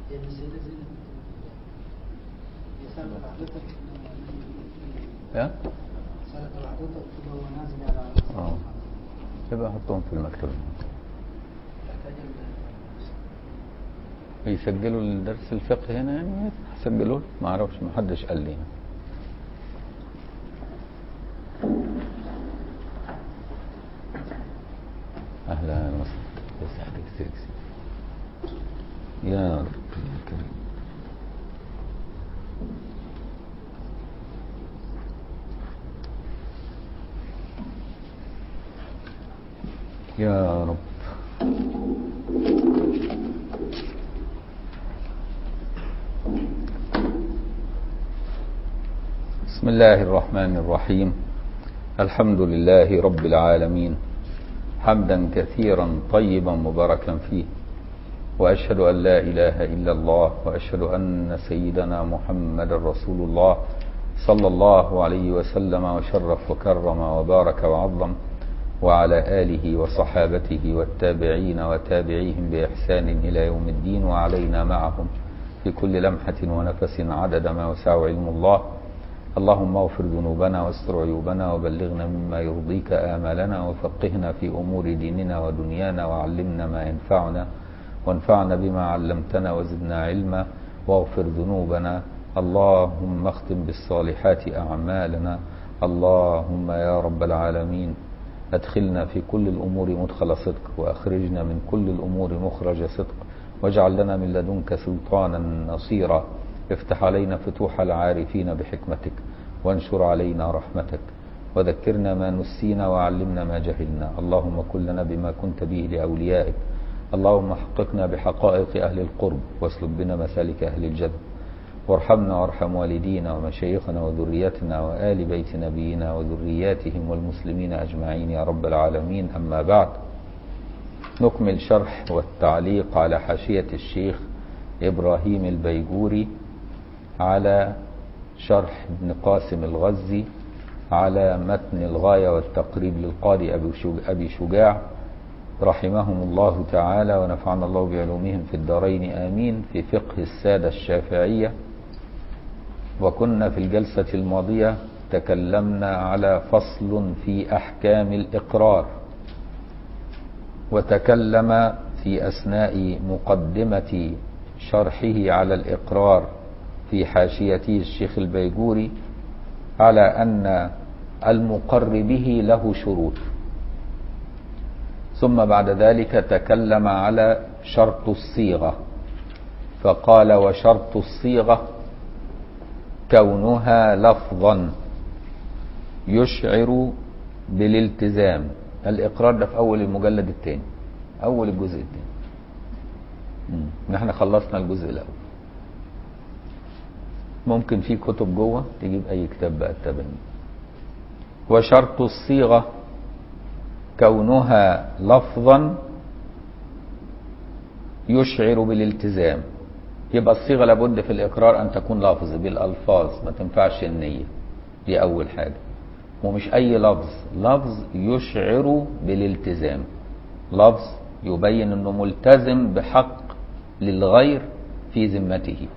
هي السيدة زينب هي سرقت عقدتك ها؟ سرقت عقدتك كده وهو نازل على اه يبقى احطهم في المكتبة يحتاج ال- يسجلوا الدرس الفقه هنا يعني سجلوا ما اعرفش ما حدش قال لي اهلا وسهلا بس يحتاج سيكسي يا رب يا كريم يا رب بسم الله الرحمن الرحيم الحمد لله رب العالمين حمدا كثيرا طيبا مباركا فيه واشهد ان لا اله الا الله واشهد ان سيدنا محمد رسول الله صلى الله عليه وسلم وشرف وكرم وبارك وعظم وعلى اله وصحابته والتابعين وتابعيهم باحسان الى يوم الدين وعلينا معهم في كل لمحه ونفس عدد ما وسع علم الله اللهم اغفر ذنوبنا واستر عيوبنا وبلغنا مما يرضيك آمالنا وفقهنا في أمور ديننا ودنيانا وعلمنا ما ينفعنا وانفعنا بما علمتنا وزدنا علما واغفر ذنوبنا اللهم اختم بالصالحات أعمالنا اللهم يا رب العالمين أدخلنا في كل الأمور مدخل صدق وأخرجنا من كل الأمور مخرج صدق واجعل لنا من لدنك سلطانا نصيرا افتح علينا فتوح العارفين بحكمتك وانشر علينا رحمتك وذكرنا ما نسينا وعلمنا ما جهلنا اللهم كن لنا بما كنت به لأوليائك اللهم حققنا بحقائق أهل القرب واسلك بنا مسالك أهل الجذب وارحمنا وارحم والدينا ومشايخنا وذريتنا وآل بيت نبينا وذرياتهم والمسلمين أجمعين يا رب العالمين أما بعد نكمل شرح والتعليق على حاشية الشيخ إبراهيم البيجوري على شرح ابن قاسم الغزي على متن الغاية والتقريب للقاضي أبي شجاع رحمهم الله تعالى ونفعنا الله بعلومهم في الدارين آمين في فقه السادة الشافعية وكنا في الجلسة الماضية تكلمنا على فصل في أحكام الإقرار وتكلم في أثناء مقدمة شرحه على الإقرار في حاشيته الشيخ البيجوري على أن المقر به له شروط ثم بعد ذلك تكلم على شرط الصيغة فقال وشرط الصيغة كونها لفظا يشعر بالالتزام الإقرار ده في أول المجلد الثاني أول الجزء الثاني نحن خلصنا الجزء الأول ممكن في كتب جوه تجيب أي كتاب بقى التبني وشرط الصيغة كونها لفظا يشعر بالالتزام يبقى الصيغة لابد في الإقرار أن تكون لفظ بالألفاظ ما تنفعش النية دي أول حاجة ومش أي لفظ لفظ يشعر بالالتزام لفظ يبين أنه ملتزم بحق للغير في ذمته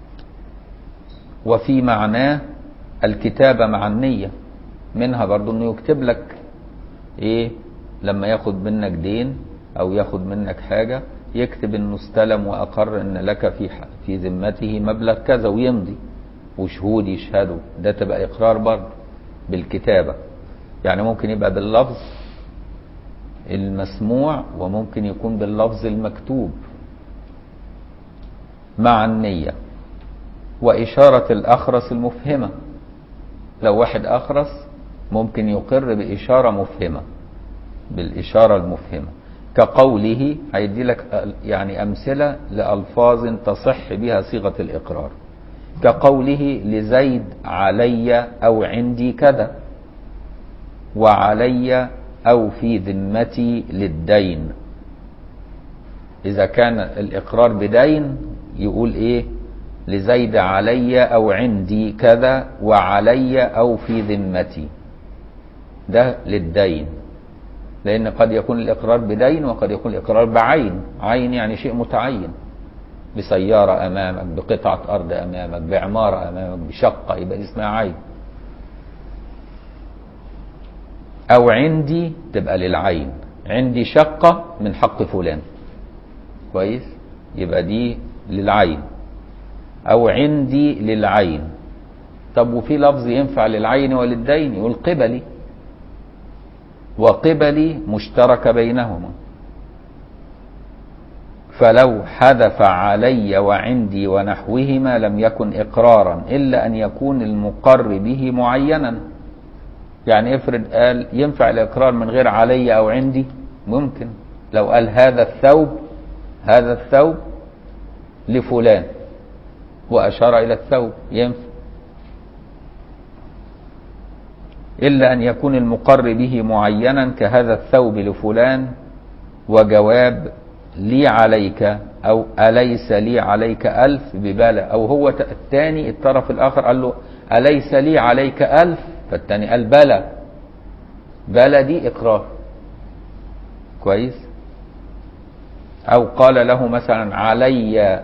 وفي معناه الكتابة مع النية منها برضو انه يكتب لك ايه لما ياخد منك دين او ياخد منك حاجة يكتب انه استلم واقر ان لك في في ذمته مبلغ كذا ويمضي وشهود يشهدوا ده تبقى اقرار برضه بالكتابة يعني ممكن يبقى باللفظ المسموع وممكن يكون باللفظ المكتوب مع النية وإشارة الأخرس المفهمة لو واحد أخرس ممكن يقر بإشارة مفهمة بالإشارة المفهمة كقوله هيدي لك يعني أمثلة لألفاظ تصح بها صيغة الإقرار كقوله لزيد علي أو عندي كذا وعلي أو في ذمتي للدين إذا كان الإقرار بدين يقول إيه لزيد علي أو عندي كذا وعلي أو في ذمتي ده للدين لأن قد يكون الإقرار بدين وقد يكون الإقرار بعين عين يعني شيء متعين بسيارة أمامك بقطعة أرض أمامك بعمارة أمامك بشقة يبقى دي اسمها عين أو عندي تبقى للعين عندي شقة من حق فلان كويس يبقى دي للعين أو عندي للعين طب وفي لفظ ينفع للعين وللدين يقول قبلي وقبلي مشترك بينهما فلو حذف علي وعندي ونحوهما لم يكن إقرارا إلا أن يكون المقر به معينا يعني افرض قال ينفع الإقرار من غير علي أو عندي ممكن لو قال هذا الثوب هذا الثوب لفلان وأشار إلى الثوب ينفع إلا أن يكون المقر به معينا كهذا الثوب لفلان وجواب لي عليك أو أليس لي عليك ألف ببالة أو هو الثاني الطرف الآخر قال له أليس لي عليك ألف فالثاني قال بلى بلى دي إقرار كويس أو قال له مثلا علي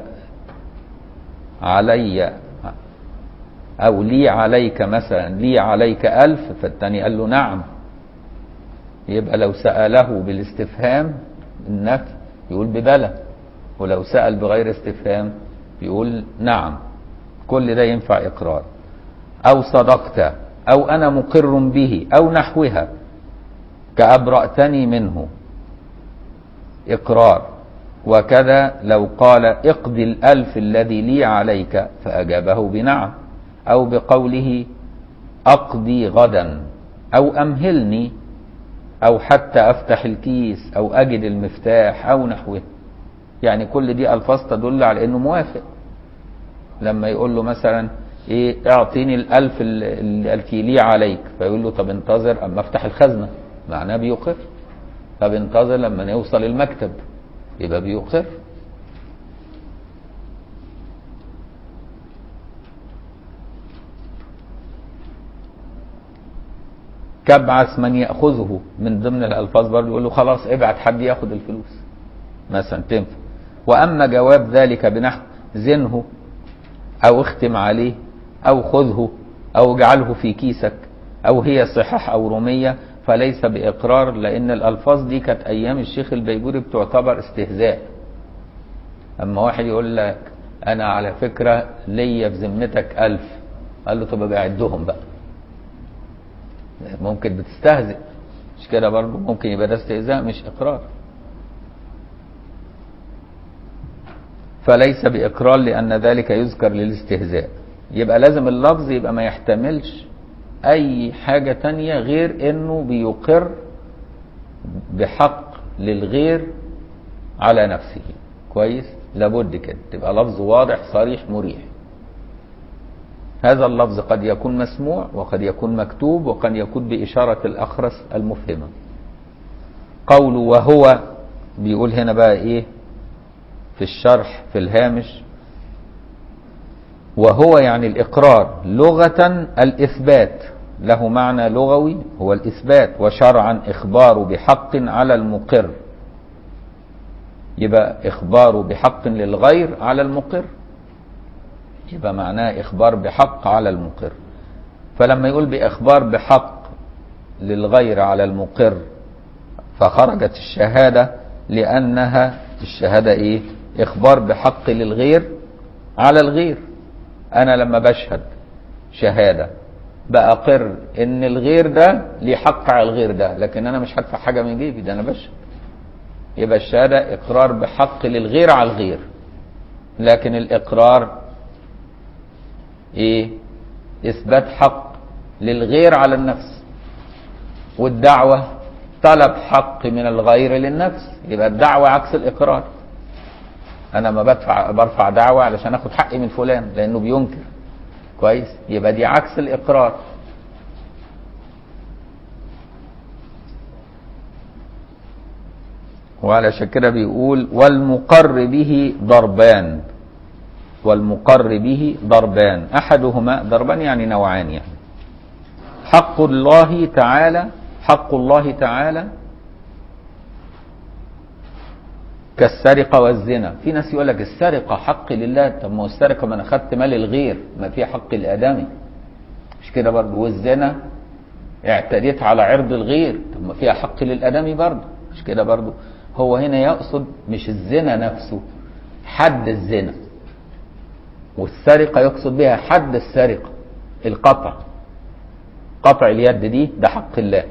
علي أو لي عليك مثلا لي عليك ألف فالتاني قال له نعم يبقى لو سأله بالاستفهام النفي يقول ببلى ولو سأل بغير استفهام يقول نعم كل ده ينفع إقرار أو صدقت أو أنا مقر به أو نحوها كأبرأتني منه إقرار وكذا لو قال اقض الألف الذي لي عليك فأجابه بنعم أو بقوله أقضي غدا أو أمهلني أو حتى أفتح الكيس أو أجد المفتاح أو نحوه يعني كل دي ألفاظ تدل على أنه موافق لما يقول له مثلا إيه اعطيني الألف التي لي عليك فيقول له طب انتظر أما أفتح الخزنة معناه بيقر طب انتظر لما نوصل المكتب يبقى بيقر كابعث من ياخذه من ضمن الالفاظ برضه يقول له خلاص ابعت حد ياخذ الفلوس مثلا تنفع واما جواب ذلك بنحو زنه او اختم عليه او خذه او اجعله في كيسك او هي صحاح او روميه فليس باقرار لان الالفاظ دي كانت ايام الشيخ البيجوري بتعتبر استهزاء اما واحد يقول لك انا على فكره ليا في ذمتك ألف قال له طب ابقى عدهم بقى ممكن بتستهزئ مش كده برضه ممكن يبقى ده استهزاء مش اقرار فليس باقرار لان ذلك يذكر للاستهزاء يبقى لازم اللفظ يبقى ما يحتملش اي حاجة تانية غير انه بيقر بحق للغير على نفسه كويس لابد كده تبقى لفظ واضح صريح مريح هذا اللفظ قد يكون مسموع وقد يكون مكتوب وقد يكون بإشارة الأخرس المفهمة قول وهو بيقول هنا بقى إيه في الشرح في الهامش وهو يعني الإقرار لغة الإثبات له معنى لغوي هو الإثبات وشرعا إخبار بحق على المقر يبقى إخبار بحق للغير على المقر يبقى معناه إخبار بحق على المقر فلما يقول بإخبار بحق للغير على المقر فخرجت الشهادة لأنها الشهادة إيه إخبار بحق للغير على الغير أنا لما بشهد شهادة بأقر إن الغير ده ليه حق على الغير ده لكن أنا مش هدفع حاجة من جيبي ده أنا بشهد يبقى الشهادة إقرار بحق للغير على الغير لكن الإقرار ايه اثبات حق للغير على النفس والدعوة طلب حق من الغير للنفس يبقى الدعوة عكس الاقرار انا ما بدفع برفع دعوة علشان اخد حقي من فلان لانه بينكر كويس يبقى دي عكس الاقرار وعلى كده بيقول والمقر به ضربان والمقر به ضربان احدهما ضربان يعني نوعان يعني حق الله تعالى حق الله تعالى كالسرقة والزنا في ناس يقول لك السرقة حق لله طب ما هو السرقة ما انا خدت مال الغير ما في حق الآدمي مش كده برضه والزنا اعتديت على عرض الغير طب ما فيها حق للآدمي برضه مش كده برضه هو هنا يقصد مش الزنا نفسه حد الزنا والسرقة يقصد بها حد السرقة القطع قطع اليد دي ده حق الله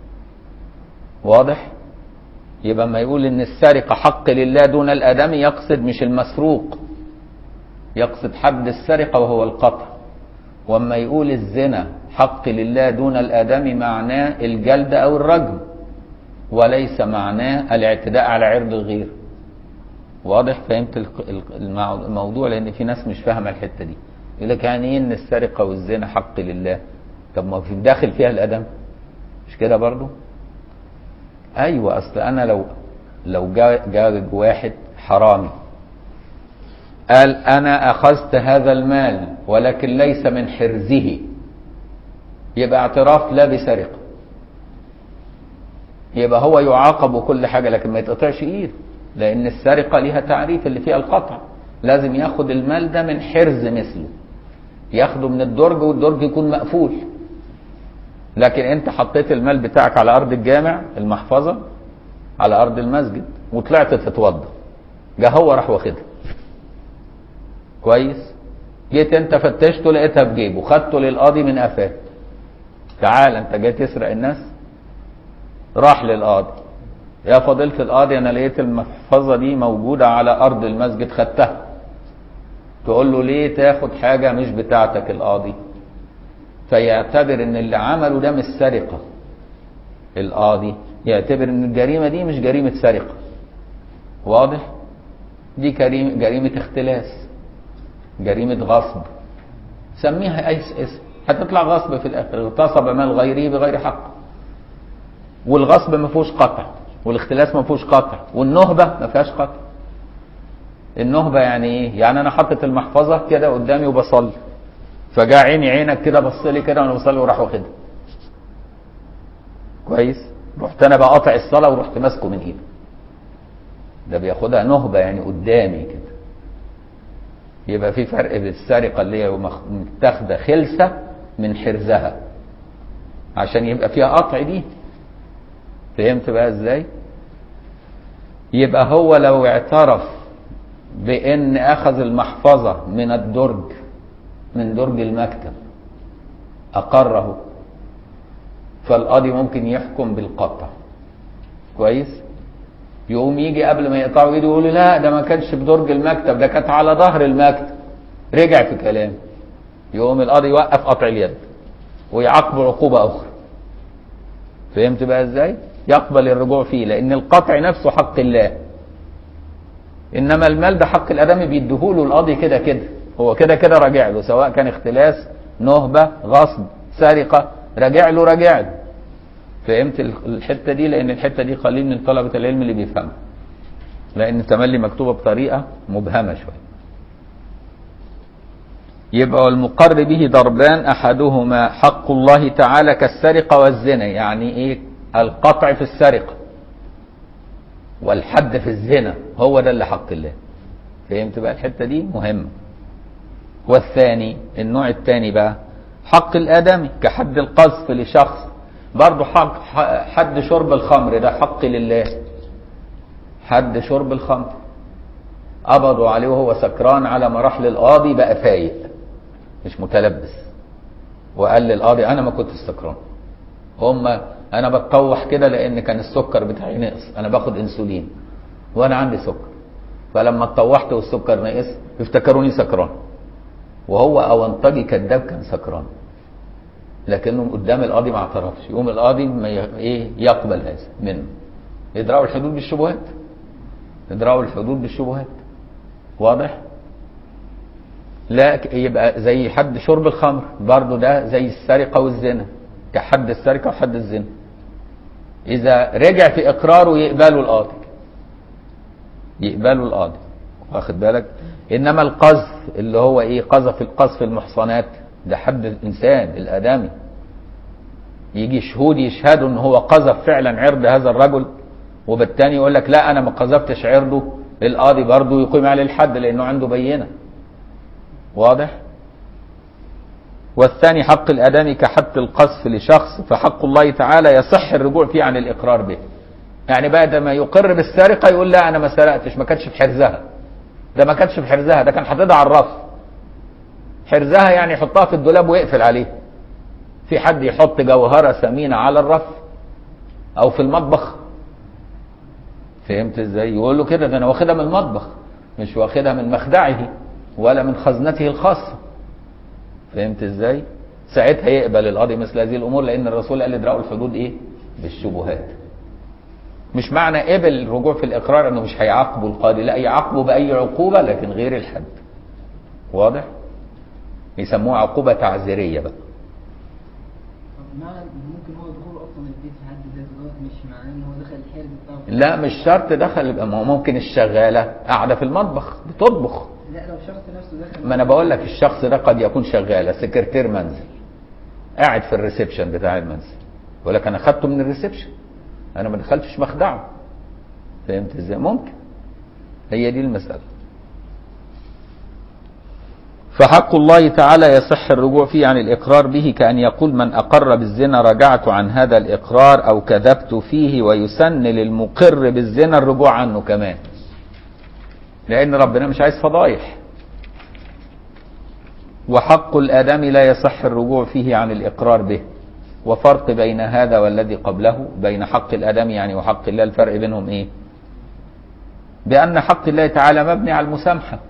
واضح يبقى ما يقول ان السرقة حق لله دون الآدمي يقصد مش المسروق يقصد حد السرقة وهو القطع واما يقول الزنا حق لله دون الآدمي معناه الجلد أو الرجم وليس معناه الاعتداء على عرض الغير واضح فهمت الموضوع لان في ناس مش فاهمه الحته دي يقول لك يعني ايه ان السرقه والزنا حق لله طب ما في داخل فيها الادم مش كده برضو ايوه اصل انا لو لو جاء جا واحد حرامي قال انا اخذت هذا المال ولكن ليس من حرزه يبقى اعتراف لا بسرقه يبقى هو يعاقب وكل حاجه لكن ما يتقطعش ايده لان السرقه ليها تعريف اللي فيها القطع لازم ياخد المال ده من حرز مثله ياخده من الدرج والدرج يكون مقفول لكن انت حطيت المال بتاعك على ارض الجامع المحفظه على ارض المسجد وطلعت تتوضا جه هو راح واخدها كويس جيت انت فتشته لقيتها في جيبه خدته للقاضي من قفاه تعال انت جاي تسرق الناس راح للقاضي يا فضيلة القاضي أنا لقيت المحفظة دي موجودة على أرض المسجد خدتها تقول له ليه تاخد حاجة مش بتاعتك القاضي فيعتبر ان اللي عمله ده مش سرقة القاضي يعتبر ان الجريمة دي مش جريمة سرقة واضح دي جريمة, جريمة اختلاس جريمة غصب سميها اي اسم هتطلع غصب في الاخر اغتصب مال غيره بغير حق والغصب ما فيهوش قطع والاختلاس ما فيهوش قطع والنهبه ما فيهاش قطع النهبه يعني ايه يعني انا حاطط المحفظه كده قدامي وبصلي فجاء عيني عينك كده بص لي كده وانا بصلي وراح واخدها كويس رحت انا بقى قاطع الصلاه ورحت ماسكه من ايده ده بياخدها نهبه يعني قدامي كده يبقى في فرق بين السرقه اللي هي متاخده خلسه من حرزها عشان يبقى فيها قطع دي فهمت بقى ازاي يبقى هو لو اعترف بان اخذ المحفظة من الدرج من درج المكتب اقره فالقاضي ممكن يحكم بالقطع كويس يقوم يجي قبل ما يقطعوا ايده يقول لا ده ما كانش في درج المكتب ده كانت على ظهر المكتب رجع في كلامه يقوم القاضي يوقف قطع اليد ويعاقبه عقوبة أخرى فهمت بقى ازاي؟ يقبل الرجوع فيه لان القطع نفسه حق الله انما المال ده حق الادمي بيديهوله القاضي كده كده هو كده كده راجع له سواء كان اختلاس نهبه غصب سرقه راجع له راجع له فهمت الحته دي لان الحته دي قليل من طلبه العلم اللي بيفهمها لان التملي مكتوبه بطريقه مبهمه شويه يبقى والمقر به ضربان احدهما حق الله تعالى كالسرقه والزنا يعني ايه القطع في السرقة والحد في الزنا هو ده اللي حق الله فهمت بقى الحتة دي مهمة والثاني النوع الثاني بقى حق الآدمي كحد القذف لشخص برضه حق حد شرب الخمر ده حق لله حد شرب الخمر قبضوا عليه وهو سكران على مراحل القاضي بقى فايق مش متلبس وقال للقاضي انا ما كنت سكران هم انا بتطوح كده لان كان السكر بتاعي نقص انا باخد انسولين وانا عندي سكر فلما اتطوحت والسكر نقص افتكروني سكران وهو اونطجي كذاب كان سكران لكنه قدام القاضي ما اعترفش يقوم القاضي ما ايه يقبل هذا منه يدرعوا الحدود بالشبهات يدرعوا الحدود بالشبهات واضح لا يبقى زي حد شرب الخمر برضه ده زي السرقه والزنا كحد السرقه وحد الزنا اذا رجع في اقراره يقبله القاضي يقبله القاضي واخد بالك انما القذف اللي هو ايه قذف القذف المحصنات ده حد الانسان الادمي يجي شهود يشهدوا ان هو قذف فعلا عرض هذا الرجل وبالتاني يقول لك لا انا ما قذفتش عرضه القاضي برضه يقيم عليه الحد لانه عنده بينه واضح والثاني حق الادمي كحد القذف لشخص فحق الله تعالى يصح الرجوع فيه عن الاقرار به يعني بعد ما يقر بالسرقه يقول لا انا ما سرقتش ما كانتش في حرزها ده ما كانتش في حرزها ده كان حاططها على الرف حرزها يعني يحطها في الدولاب ويقفل عليه في حد يحط جوهرة ثمينة على الرف أو في المطبخ فهمت ازاي؟ يقول له كده ده أنا واخدها من المطبخ مش واخدها من مخدعه ولا من خزنته الخاصة فهمت ازاي؟ ساعتها يقبل القاضي مثل هذه الأمور لأن الرسول قال ادرأوا الحدود إيه؟ بالشبهات مش معنى قبل الرجوع في الإقرار إنه مش هيعاقبه القاضي لا يعاقبه بأي عقوبة لكن غير الحد واضح؟ يسموها عقوبة تعزيرية بقى طب معنى ممكن هو دخوله اصلا البيت في حد ذاته دوت مش معناه ان هو دخل الحرز بتاعه لا مش شرط دخل يبقى ما هو ممكن الشغالة قاعدة في المطبخ بتطبخ لا لو شخص نفسه دخل ما انا بقول لك الشخص ده قد يكون شغالة سكرتير منزل قاعد في الريسبشن بتاع المنزل يقول لك انا خدته من الريسبشن انا ما دخلتش مخدعه فهمت ازاي ممكن هي دي المسألة فحق الله تعالى يصح الرجوع فيه عن الإقرار به كأن يقول من أقر بالزنا رجعت عن هذا الإقرار أو كذبت فيه ويسن للمقر بالزنا الرجوع عنه كمان لأن ربنا مش عايز فضايح وحق الآدمي لا يصح الرجوع فيه عن الإقرار به وفرق بين هذا والذي قبله بين حق الآدمي يعني وحق الله الفرق بينهم إيه بأن حق الله تعالى مبني على المسامحة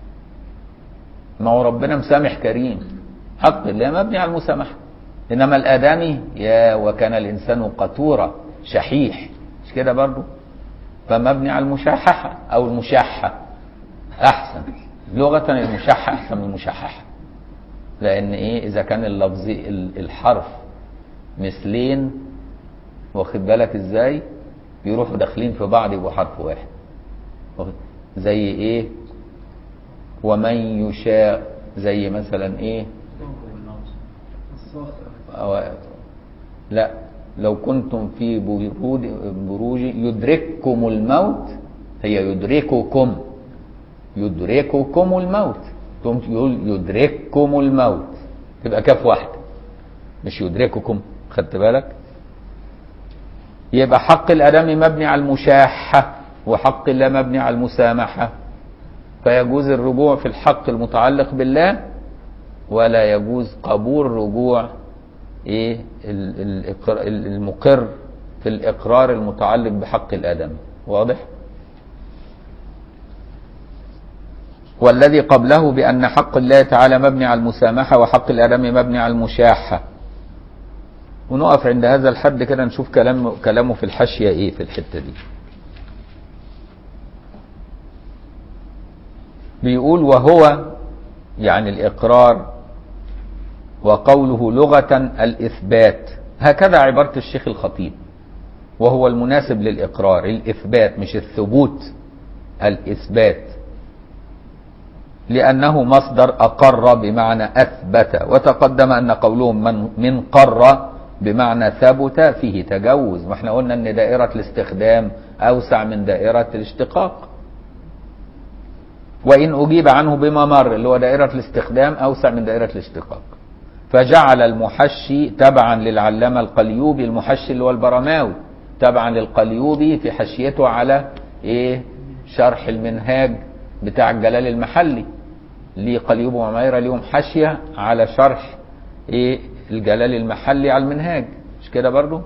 ما هو ربنا مسامح كريم حق الله مبني على المسامحة إنما الآدمي يا وكان الإنسان قتورا شحيح مش كده برضو فمبني على المشاححة أو المشاحة أحسن لغة المشاحة أحسن من المشاححة لأن إيه إذا كان اللفظ الحرف مثلين واخد بالك إزاي يروحوا داخلين في بعض يبقوا حرف واحد زي إيه ومن يشاء زي مثلا ايه أو لا لو كنتم في بروج, بروج يدرككم الموت هي يدرككم يدرككم الموت تقوم يقول يدرككم الموت تبقى كاف واحده مش يدرككم خدت بالك يبقى حق الادمي مبني على المشاحه وحق الله مبني على المسامحه فيجوز الرجوع في الحق المتعلق بالله ولا يجوز قبول رجوع ايه المقر في الاقرار المتعلق بحق الادم واضح والذي قبله بان حق الله تعالى مبني على المسامحه وحق الادم مبني على المشاحه ونقف عند هذا الحد كده نشوف كلام كلامه في الحاشيه ايه في الحته دي بيقول وهو يعني الإقرار وقوله لغة الإثبات هكذا عبارة الشيخ الخطيب وهو المناسب للإقرار الإثبات مش الثبوت الإثبات لأنه مصدر أقر بمعنى أثبت وتقدم أن قولهم من, من قر بمعنى ثبت فيه تجوز ما احنا قلنا أن دائرة الاستخدام أوسع من دائرة الاشتقاق وإن أجيب عنه بما مر اللي هو دائرة الاستخدام أوسع من دائرة الاشتقاق فجعل المحشي تبعا للعلامة القليوبي المحشي اللي هو البرماوي تبعا للقليوبي في حشيته على إيه شرح المنهاج بتاع الجلال المحلي ليه قليوب وعميرة ليهم حاشية على شرح إيه الجلال المحلي على المنهاج مش كده برضو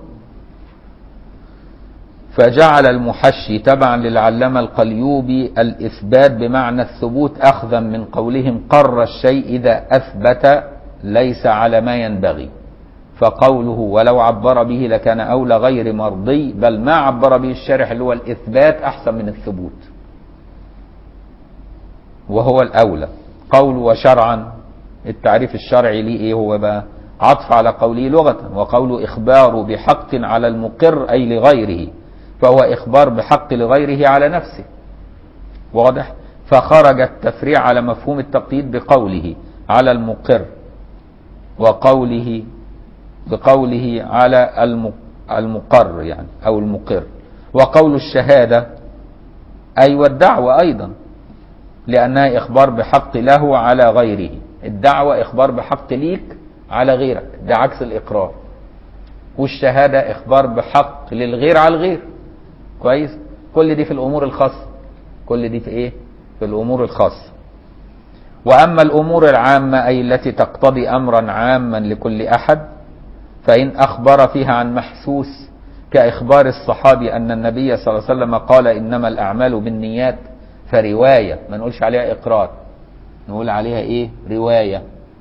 فجعل المحشي تبعا للعلامة القليوبي الإثبات بمعنى الثبوت أخذا من قولهم قر الشيء إذا أثبت ليس على ما ينبغي فقوله ولو عبر به لكان أولى غير مرضي بل ما عبر به الشارح اللي هو الإثبات أحسن من الثبوت وهو الأولى قول وشرعا التعريف الشرعي ليه إيه هو بقى عطف على قوله لغة وقول إخبار بحق على المقر أي لغيره فهو إخبار بحق لغيره على نفسه واضح فخرج التفريع على مفهوم التقييد بقوله على المقر وقوله بقوله على المقر يعني أو المقر وقول الشهادة أي والدعوة أيضا لأنها إخبار بحق له على غيره الدعوة إخبار بحق ليك على غيرك ده عكس الإقرار والشهادة إخبار بحق للغير على الغير كويس كل دي في الأمور الخاصة كل دي في إيه في الأمور الخاصة وأما الأمور العامة أي التي تقتضي أمرا عاما لكل أحد فإن أخبر فيها عن محسوس كإخبار الصحابي أن النبي صلى الله عليه وسلم قال إنما الأعمال بالنيات فرواية ما نقولش عليها إقرار نقول عليها إيه رواية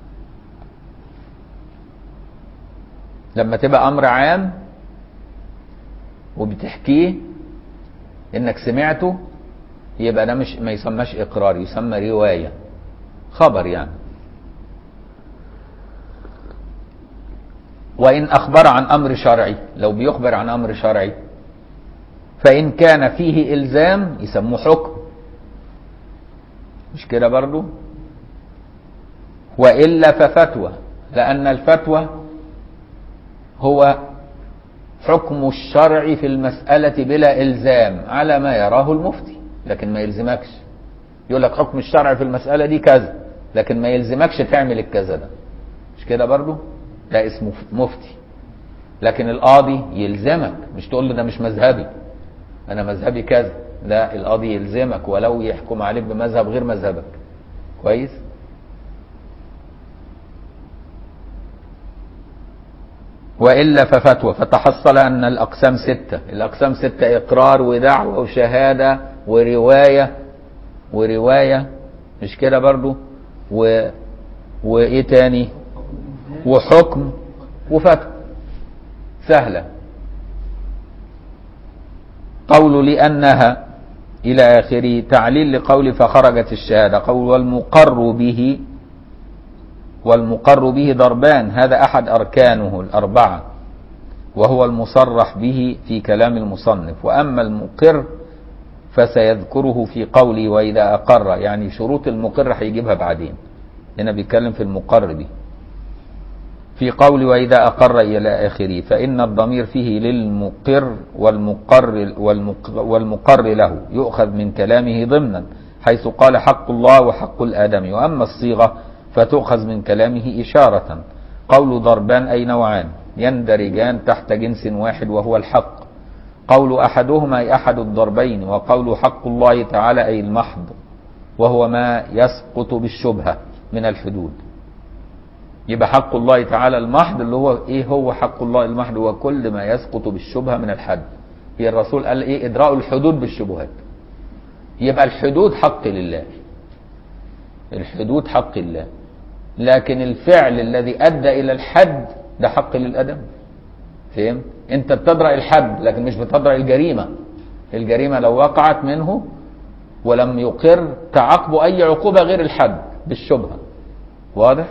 لما تبقى أمر عام وبتحكيه إنك سمعته يبقى ده مش ما يسماش إقرار يسمى رواية خبر يعني وإن أخبر عن أمر شرعي لو بيخبر عن أمر شرعي فإن كان فيه إلزام يسموه حكم مش كده برضو وإلا ففتوى لأن الفتوى هو حكم الشرع في المسألة بلا إلزام على ما يراه المفتي لكن ما يلزمكش يقول لك حكم الشرع في المسألة دي كذا لكن ما يلزمكش تعمل الكذا ده مش كده برضو ده اسمه مفتي لكن القاضي يلزمك مش تقول له ده مش مذهبي انا مذهبي كذا لا القاضي يلزمك ولو يحكم عليك بمذهب غير مذهبك كويس وإلا ففتوى فتحصل أن الأقسام ستة الأقسام ستة إقرار ودعوة وشهادة ورواية ورواية مش كده برضو و... وإيه تاني وحكم وفتوى سهلة قول لأنها إلى آخره تعليل لقول فخرجت الشهادة قول والمقر به والمقر به ضربان هذا أحد أركانه الأربعة وهو المصرح به في كلام المصنف وأما المقر فسيذكره في قولي وإذا أقر يعني شروط المقر هيجيبها بعدين هنا بيتكلم في المقر به في قول وإذا أقر إلى آخره فإن الضمير فيه للمقر والمقر, والمقر, والمقر له يؤخذ من كلامه ضمنا حيث قال حق الله وحق الآدم وأما الصيغة فتؤخذ من كلامه إشارة قول ضربان أي نوعان يندرجان تحت جنس واحد وهو الحق قول أحدهما أي أحد الضربين وقول حق الله تعالى أي المحض وهو ما يسقط بالشبهة من الحدود يبقى حق الله تعالى المحض اللي هو ايه هو حق الله المحض هو كل ما يسقط بالشبهة من الحد هي الرسول قال ايه ادراء الحدود بالشبهات يبقى الحدود حق لله الحدود حق الله لكن الفعل الذي ادى الى الحد ده حق للادم فهمت انت بتدرأ الحد لكن مش بتدرأ الجريمة الجريمة لو وقعت منه ولم يقر تعاقبه اي عقوبة غير الحد بالشبهة واضح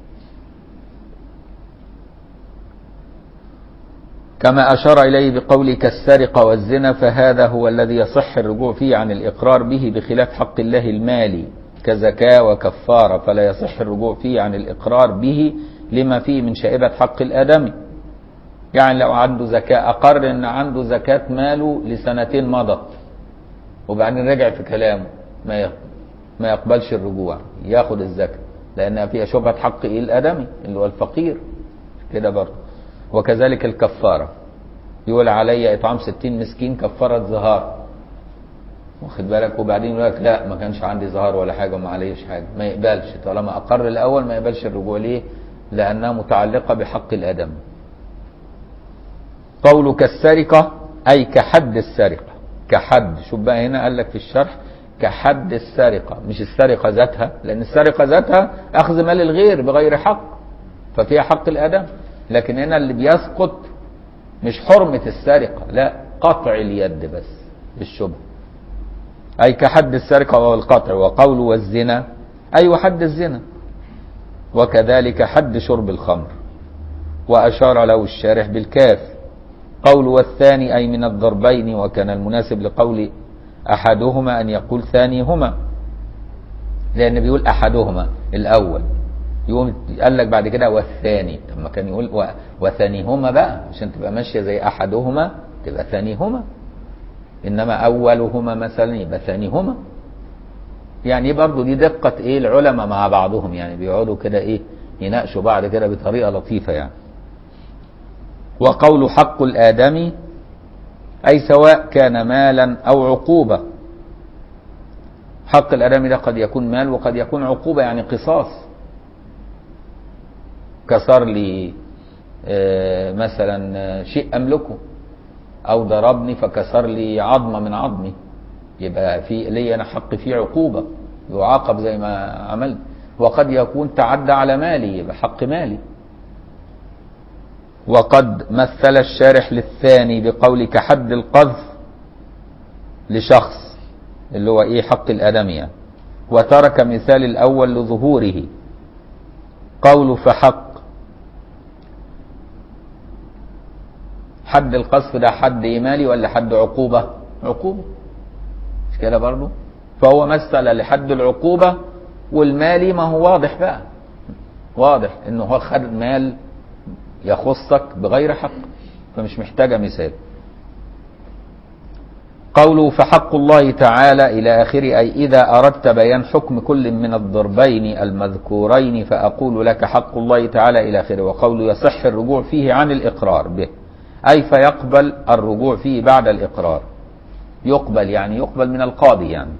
كما أشار إليه بقول كالسرقة والزنا فهذا هو الذي يصح الرجوع فيه عن الإقرار به بخلاف حق الله المالي كزكاة وكفارة فلا يصح الرجوع فيه عن الإقرار به لما فيه من شائبة حق الآدمي يعني لو عنده زكاة أقر إن عنده زكاة ماله لسنتين مضت وبعدين رجع في كلامه ما ما يقبلش الرجوع ياخد الزكاة لأنها فيها شبهة حق إيه الآدمي اللي هو الفقير كده برضه وكذلك الكفارة يقول علي إطعام ستين مسكين كفارة ظهار واخد بالك وبعدين يقول لك لا ما كانش عندي ظهار ولا حاجة وما عليش حاجة ما يقبلش طالما أقر الأول ما يقبلش الرجوع ليه لأنها متعلقة بحق الآدم قول كالسرقة أي كحد السرقة كحد شوف بقى هنا قال لك في الشرح كحد السرقة مش السرقة ذاتها لأن السرقة ذاتها أخذ مال الغير بغير حق ففيها حق الآدم لكن هنا اللي بيسقط مش حرمة السرقة لا قطع اليد بس بالشبه أي كحد السرقة والقطع وقول والزنا أي وحد الزنا وكذلك حد شرب الخمر وأشار له الشارح بالكاف قول والثاني أي من الضربين وكان المناسب لقول أحدهما أن يقول ثانيهما لأن بيقول أحدهما الأول يقوم قال لك بعد كده والثاني طب ما كان يقول و... وثانيهما بقى عشان تبقى ماشيه زي احدهما تبقى ثانيهما انما اولهما مثلا يبقى ثانيهما يعني برضه دي دقة ايه العلماء مع بعضهم يعني بيقعدوا كده ايه يناقشوا بعض كده بطريقة لطيفة يعني وقول حق الآدمي أي سواء كان مالا أو عقوبة حق الآدمي ده قد يكون مال وقد يكون عقوبة يعني قصاص كسر لي آه، مثلا آه، شيء أملكه أو ضربني فكسر لي عظمة من عظمي يبقى في لي أنا حق فيه عقوبة يعاقب زي ما عملت وقد يكون تعدى على مالي يبقى حق مالي وقد مثل الشارح للثاني بقول كحد القذف لشخص اللي هو ايه حق الادمية وترك مثال الاول لظهوره قول فحق حد القذف ده حد ايمالي ولا حد عقوبة عقوبة مش كده برضو فهو مثل لحد العقوبة والمالي ما هو واضح بقى واضح انه هو خد مال يخصك بغير حق فمش محتاجة مثال قوله فحق الله تعالى إلى آخره أي إذا أردت بيان حكم كل من الضربين المذكورين فأقول لك حق الله تعالى إلى آخره وقوله يصح الرجوع فيه عن الإقرار به أي فيقبل الرجوع فيه بعد الإقرار يقبل يعني يقبل من القاضي يعني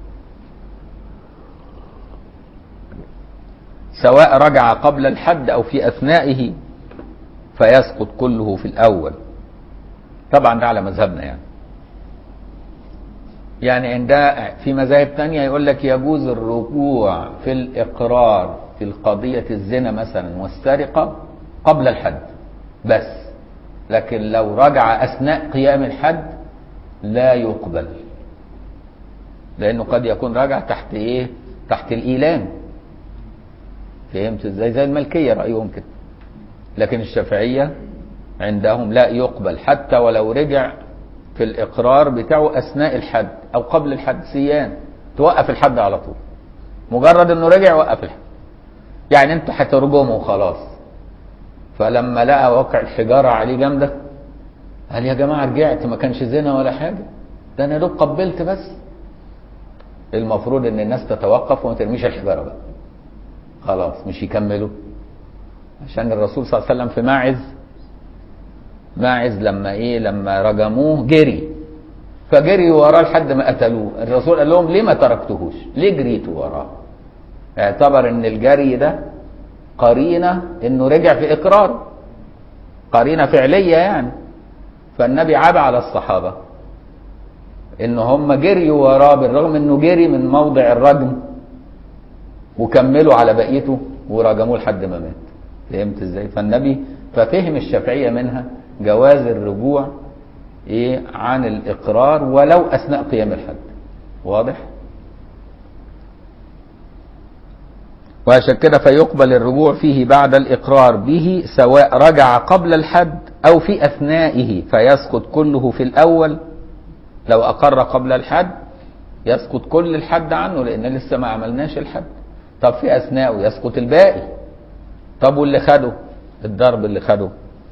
سواء رجع قبل الحد أو في أثنائه فيسقط كله في الأول طبعا ده على مذهبنا يعني يعني عند في مذاهب تانية يقول لك يجوز الرجوع في الإقرار في القضية الزنا مثلا والسرقة قبل الحد بس لكن لو رجع أثناء قيام الحد لا يقبل لأنه قد يكون رجع تحت إيه تحت الإيلام فهمت ازاي زي الملكية رأيهم كده لكن الشافعية عندهم لا يقبل حتى ولو رجع في الإقرار بتاعه أثناء الحد أو قبل الحد سيان توقف الحد على طول مجرد إنه رجع وقف الحد يعني أنت هترجمه وخلاص فلما لقى واقع الحجارة عليه جامدة قال يا جماعة رجعت ما كانش زنا ولا حاجة ده أنا دوب قبلت بس المفروض إن الناس تتوقف وما ترميش الحجارة بقى خلاص مش يكملوا عشان الرسول صلى الله عليه وسلم في ماعز ماعز لما ايه لما رجموه جري فجري وراه لحد ما قتلوه الرسول قال لهم ليه ما تركتهوش ليه جريتوا وراه اعتبر ان الجري ده قرينة انه رجع في اقرار قرينة فعلية يعني فالنبي عاب على الصحابة ان هم جريوا وراه بالرغم انه جري من موضع الرجم وكملوا على بقيته ورجموه لحد ما مات فهمت ازاي فالنبي ففهم الشافعية منها جواز الرجوع ايه عن الاقرار ولو اثناء قيام الحد واضح وعشان كده فيقبل الرجوع فيه بعد الاقرار به سواء رجع قبل الحد او في اثنائه فيسقط كله في الاول لو اقر قبل الحد يسقط كل الحد عنه لان لسه ما عملناش الحد طب في اثناءه يسقط الباقي طب واللي خده الضرب اللي خده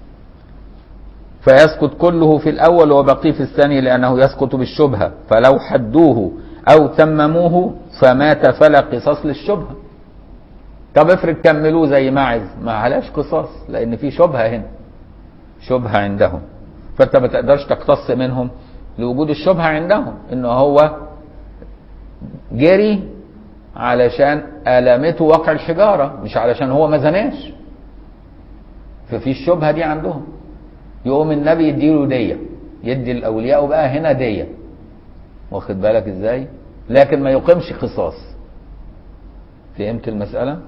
فيسقط كله في الأول وبقي في الثاني لأنه يسقط بالشبهة فلو حدوه أو تمموه فمات فلا قصاص للشبهة طب افرض كملوه زي ماعز ما علاش قصاص لأن في شبهة هنا شبهة عندهم فأنت ما تقدرش تقتص منهم لوجود الشبهة عندهم إنه هو جري علشان ألمته وقع الحجارة مش علشان هو ما زناش ففي الشبهة دي عندهم يقوم النبي يديله دية يدي الأولياء بقى هنا دية واخد بالك ازاي لكن ما يقيمش قصاص فهمت المسألة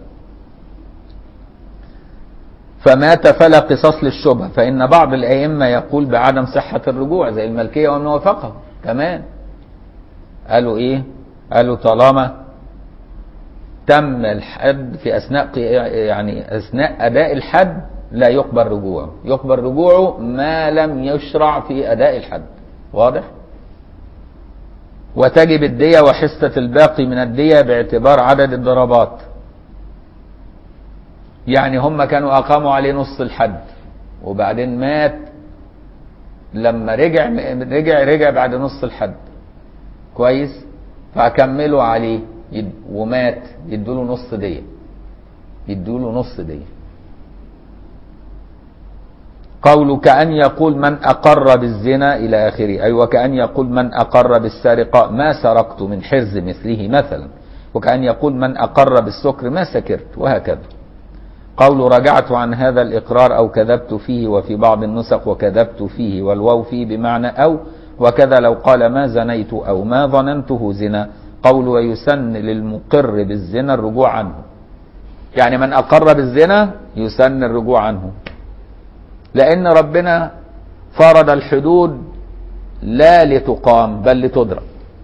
فمات فلا قصاص للشبهة فإن بعض الأئمة يقول بعدم صحة الرجوع زي الملكية ومن وافقه كمان قالوا ايه قالوا طالما تم الحد في اثناء يعني اثناء اداء الحد لا يقبل رجوعه يقبل رجوعه ما لم يشرع في اداء الحد واضح وتجب الدية وحصة الباقي من الدية باعتبار عدد الضربات يعني هم كانوا اقاموا عليه نص الحد وبعدين مات لما رجع رجع رجع بعد نص الحد كويس فكملوا عليه يد- ومات يدوا له نص دية يدوا له نص دية قوله كأن يقول من أقر بالزنا إلى آخره أي وكأن يقول من أقر بالسرقة ما سرقت من حرز مثله مثلا وكأن يقول من أقر بالسكر ما سكرت وهكذا قول رجعت عن هذا الإقرار أو كذبت فيه وفي بعض النسخ وكذبت فيه والواو فيه بمعنى أو وكذا لو قال ما زنيت أو ما ظننته زنا قول ويسن للمقر بالزنا الرجوع عنه يعني من أقر بالزنا يسن الرجوع عنه لأن ربنا فرض الحدود لا لتقام بل لتدرك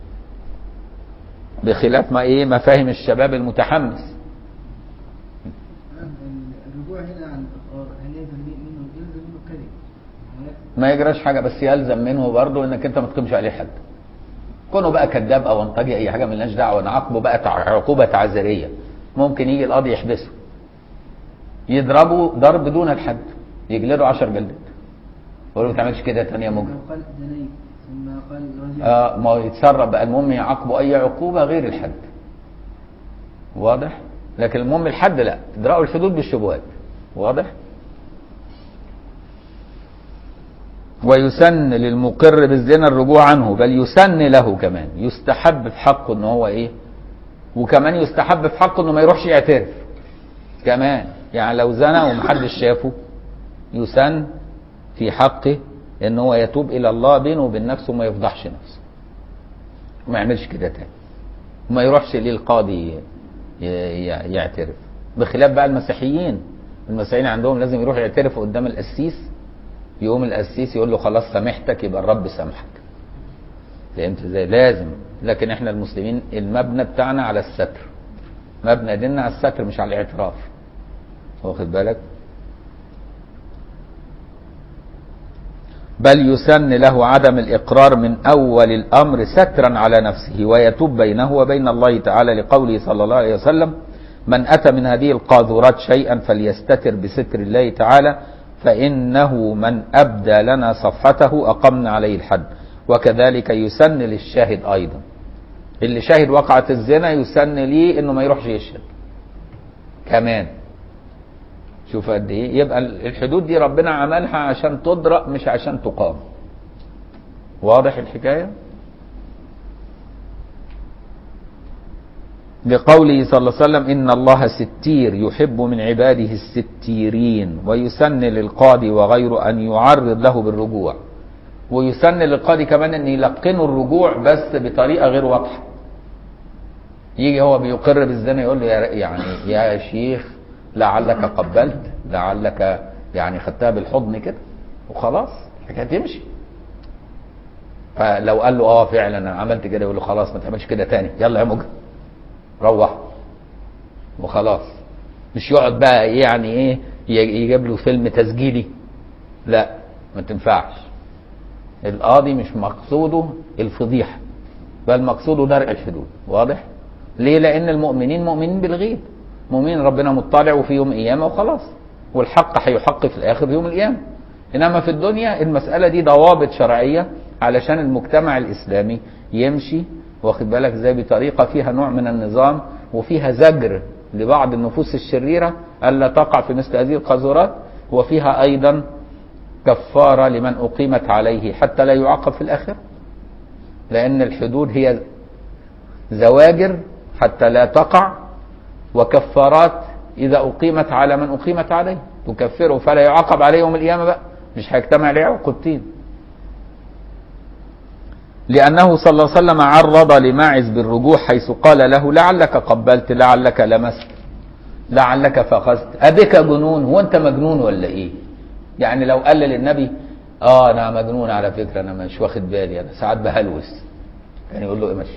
بخلاف ما ايه مفاهيم الشباب المتحمس الرجوع هنا عن الاقرار هل يلزم منه يلزم منه كذب ما يجراش حاجه بس يلزم منه برضه انك انت ما تقيمش عليه حد كونه بقى كذاب او انطجي اي حاجه ملناش دعوه نعاقبه بقى تع- عقوبه تعزيريه ممكن يجي القاضي يحبسه يضربه ضرب دون الحد يجلده 10 جلدات يقول له ما تعملش كده تاني يا مجرم لو قال زنيت ثم قال رجع آه ما هو يتسرب بقى المهم يعاقبه اي عقوبه غير الحد واضح لكن المهم الحد لا ادراء الحدود بالشبهات واضح ويسن للمقر بالزنا الرجوع عنه بل يسن له كمان يستحب في حقه ان هو ايه وكمان يستحب في حقه انه ما يروحش يعترف كمان يعني لو زنى ومحدش شافه يسن في حقه ان هو يتوب الى الله بينه وبين نفسه وما يفضحش نفسه وما يعملش كده تاني وما يروحش للقاضي ي- ي- يعترف بخلاف بقى المسيحيين المسيحيين عندهم لازم يروح يعترف قدام القسيس يقوم القسيس يقول له خلاص سامحتك يبقى الرب سامحك فهمت ازاي لازم لكن احنا المسلمين المبنى بتاعنا على الستر مبنى ديننا على الستر مش على الاعتراف واخد بالك بل يسن له عدم الإقرار من أول الأمر سترا على نفسه ويتوب بينه وبين الله تعالى لقوله صلى الله عليه وسلم من أتى من هذه القاذورات شيئا فليستتر بستر الله تعالى فإنه من أبدى لنا صفحته أقمنا عليه الحد وكذلك يسن للشاهد أيضا اللي شاهد وقعة الزنا يسن ليه إنه ما يروحش يشهد كمان شوف قد ايه يبقى الحدود دي ربنا عملها عشان تدرأ مش عشان تقام واضح الحكايه لقوله صلى الله عليه وسلم ان الله ستير يحب من عباده الستيرين ويسن للقاضي وغيره ان يعرض له بالرجوع ويسن للقاضي كمان ان يلقنه الرجوع بس بطريقه غير واضحه يجي هو بيقر بالزنا يقول له يا يعني يا شيخ لعلك قبلت لعلك يعني خدتها بالحضن كده وخلاص الحكايه تمشي فلو قال له اه فعلا انا عملت كده يقول له خلاص ما تعملش كده تاني يلا يا مجرم روح وخلاص مش يقعد بقى إيه يعني ايه يجيب له فيلم تسجيلي لا ما تنفعش القاضي مش مقصوده الفضيحه بل مقصوده درء الحدود واضح ليه لان المؤمنين مؤمنين بالغيب مؤمنين ربنا مطلع وفي يوم قيامه وخلاص والحق هيحق في الاخر يوم القيامه انما في الدنيا المساله دي ضوابط شرعيه علشان المجتمع الاسلامي يمشي واخد بالك ازاي بطريقه فيها نوع من النظام وفيها زجر لبعض النفوس الشريره الا تقع في مثل هذه القذورات وفيها ايضا كفاره لمن اقيمت عليه حتى لا يعاقب في الاخره لان الحدود هي زواجر حتى لا تقع وكفارات إذا أقيمت على من أقيمت عليه تكفره فلا يعاقب عليه يوم القيامة بقى مش هيجتمع عليه عقوبتين لأنه صلى الله عليه وسلم عرض لماعز بالرجوع حيث قال له لعلك قبلت لعلك لمست لعلك فخذت أبك جنون هو أنت مجنون ولا إيه يعني لو قال للنبي آه أنا مجنون على فكرة أنا مش واخد بالي أنا ساعات بهلوس كان يقول له إيه ماشي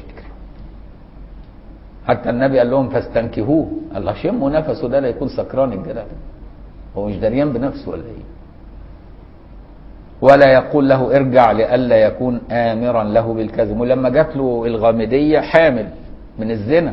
حتى النبي قال لهم فاستنكهوه الله شموا نفسه ده لا يكون سكران الجدع ده هو مش دريان بنفسه ولا ايه ولا يقول له ارجع لئلا يكون امرا له بالكذب ولما جات له الغامديه حامل من الزنا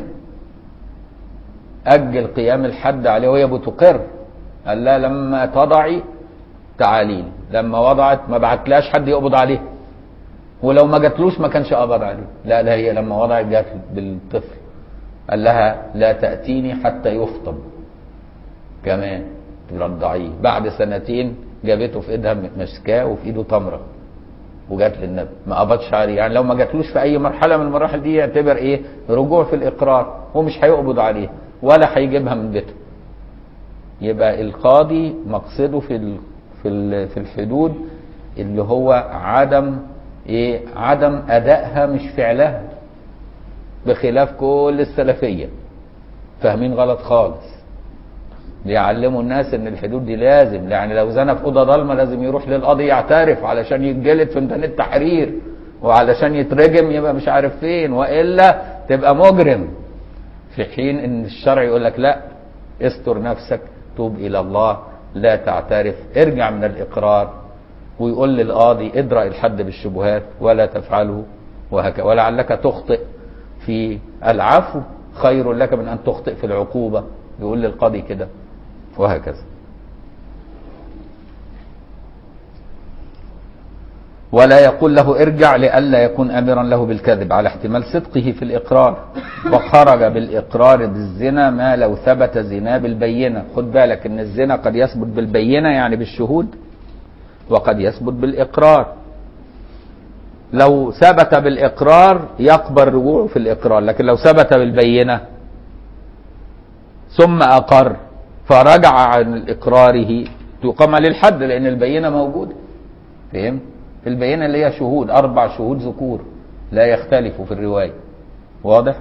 اجل قيام الحد عليه وهي بتقر قال لا لما تضعي تعالي لما وضعت ما بعتلاش حد يقبض عليه ولو ما جاتلوش ما كانش قبض عليه لا لا هي لما وضعت جات بالطفل قال لها لا تأتيني حتى يفطم كمان ترضعيه بعد سنتين جابته في ايدها مسكاه وفي ايده تمره وجات للنبي ما قبضش عليه يعني لو ما جاتلوش في اي مرحله من المراحل دي يعتبر ايه رجوع في الاقرار هو مش هيقبض عليه ولا هيجيبها من بيته يبقى القاضي مقصده في ال في ال في الحدود اللي هو عدم ايه عدم ادائها مش فعلها بخلاف كل السلفيه فاهمين غلط خالص بيعلموا الناس ان الحدود دي لازم يعني لو زنى في اوضه ضلمه لازم يروح للقاضي يعترف علشان يتجلد في ميدان التحرير وعلشان يترجم يبقى مش عارف فين والا تبقى مجرم في حين ان الشرع يقول لك لا استر نفسك توب الى الله لا تعترف ارجع من الاقرار ويقول للقاضي ادرأ الحد بالشبهات ولا تفعله وهكذا ولعلك تخطئ في العفو خير لك من ان تخطئ في العقوبه يقول للقاضي كده وهكذا ولا يقول له ارجع لئلا يكون امرا له بالكذب على احتمال صدقه في الاقرار وخرج بالاقرار بالزنا ما لو ثبت زنا بالبينه خد بالك ان الزنا قد يثبت بالبينه يعني بالشهود وقد يثبت بالاقرار لو ثبت بالاقرار يقبل رجوعه في الاقرار لكن لو ثبت بالبينه ثم اقر فرجع عن اقراره تقام للحد لان البينه موجوده فهمت البينه اللي هي شهود اربع شهود ذكور لا يختلفوا في الروايه واضح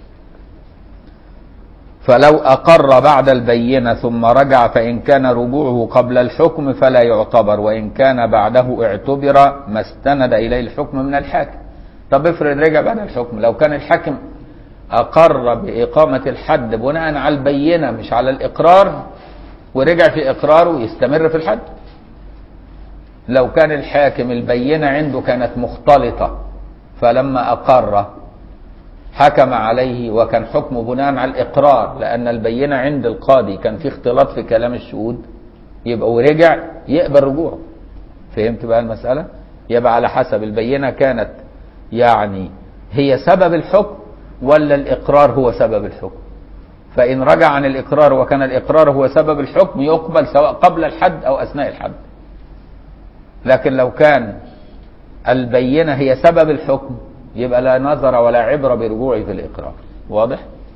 فلو اقر بعد البينه ثم رجع فان كان رجوعه قبل الحكم فلا يعتبر وان كان بعده اعتبر ما استند اليه الحكم من الحاكم طب افرض رجع بعد الحكم لو كان الحاكم أقر بإقامة الحد بناء على البينة مش على الإقرار ورجع في إقراره يستمر في الحد لو كان الحاكم البينة عنده كانت مختلطة فلما أقر حكم عليه وكان حكمه بناء على الإقرار لأن البينة عند القاضي كان في اختلاط في كلام الشهود يبقى ورجع يقبل رجوعه فهمت بقى المسألة يبقى على حسب البينة كانت يعني هي سبب الحكم ولا الإقرار هو سبب الحكم فإن رجع عن الإقرار وكان الإقرار هو سبب الحكم يقبل سواء قبل الحد أو أثناء الحد لكن لو كان البينة هي سبب الحكم يبقى لا نظر ولا عبرة برجوعه في الإقرار واضح؟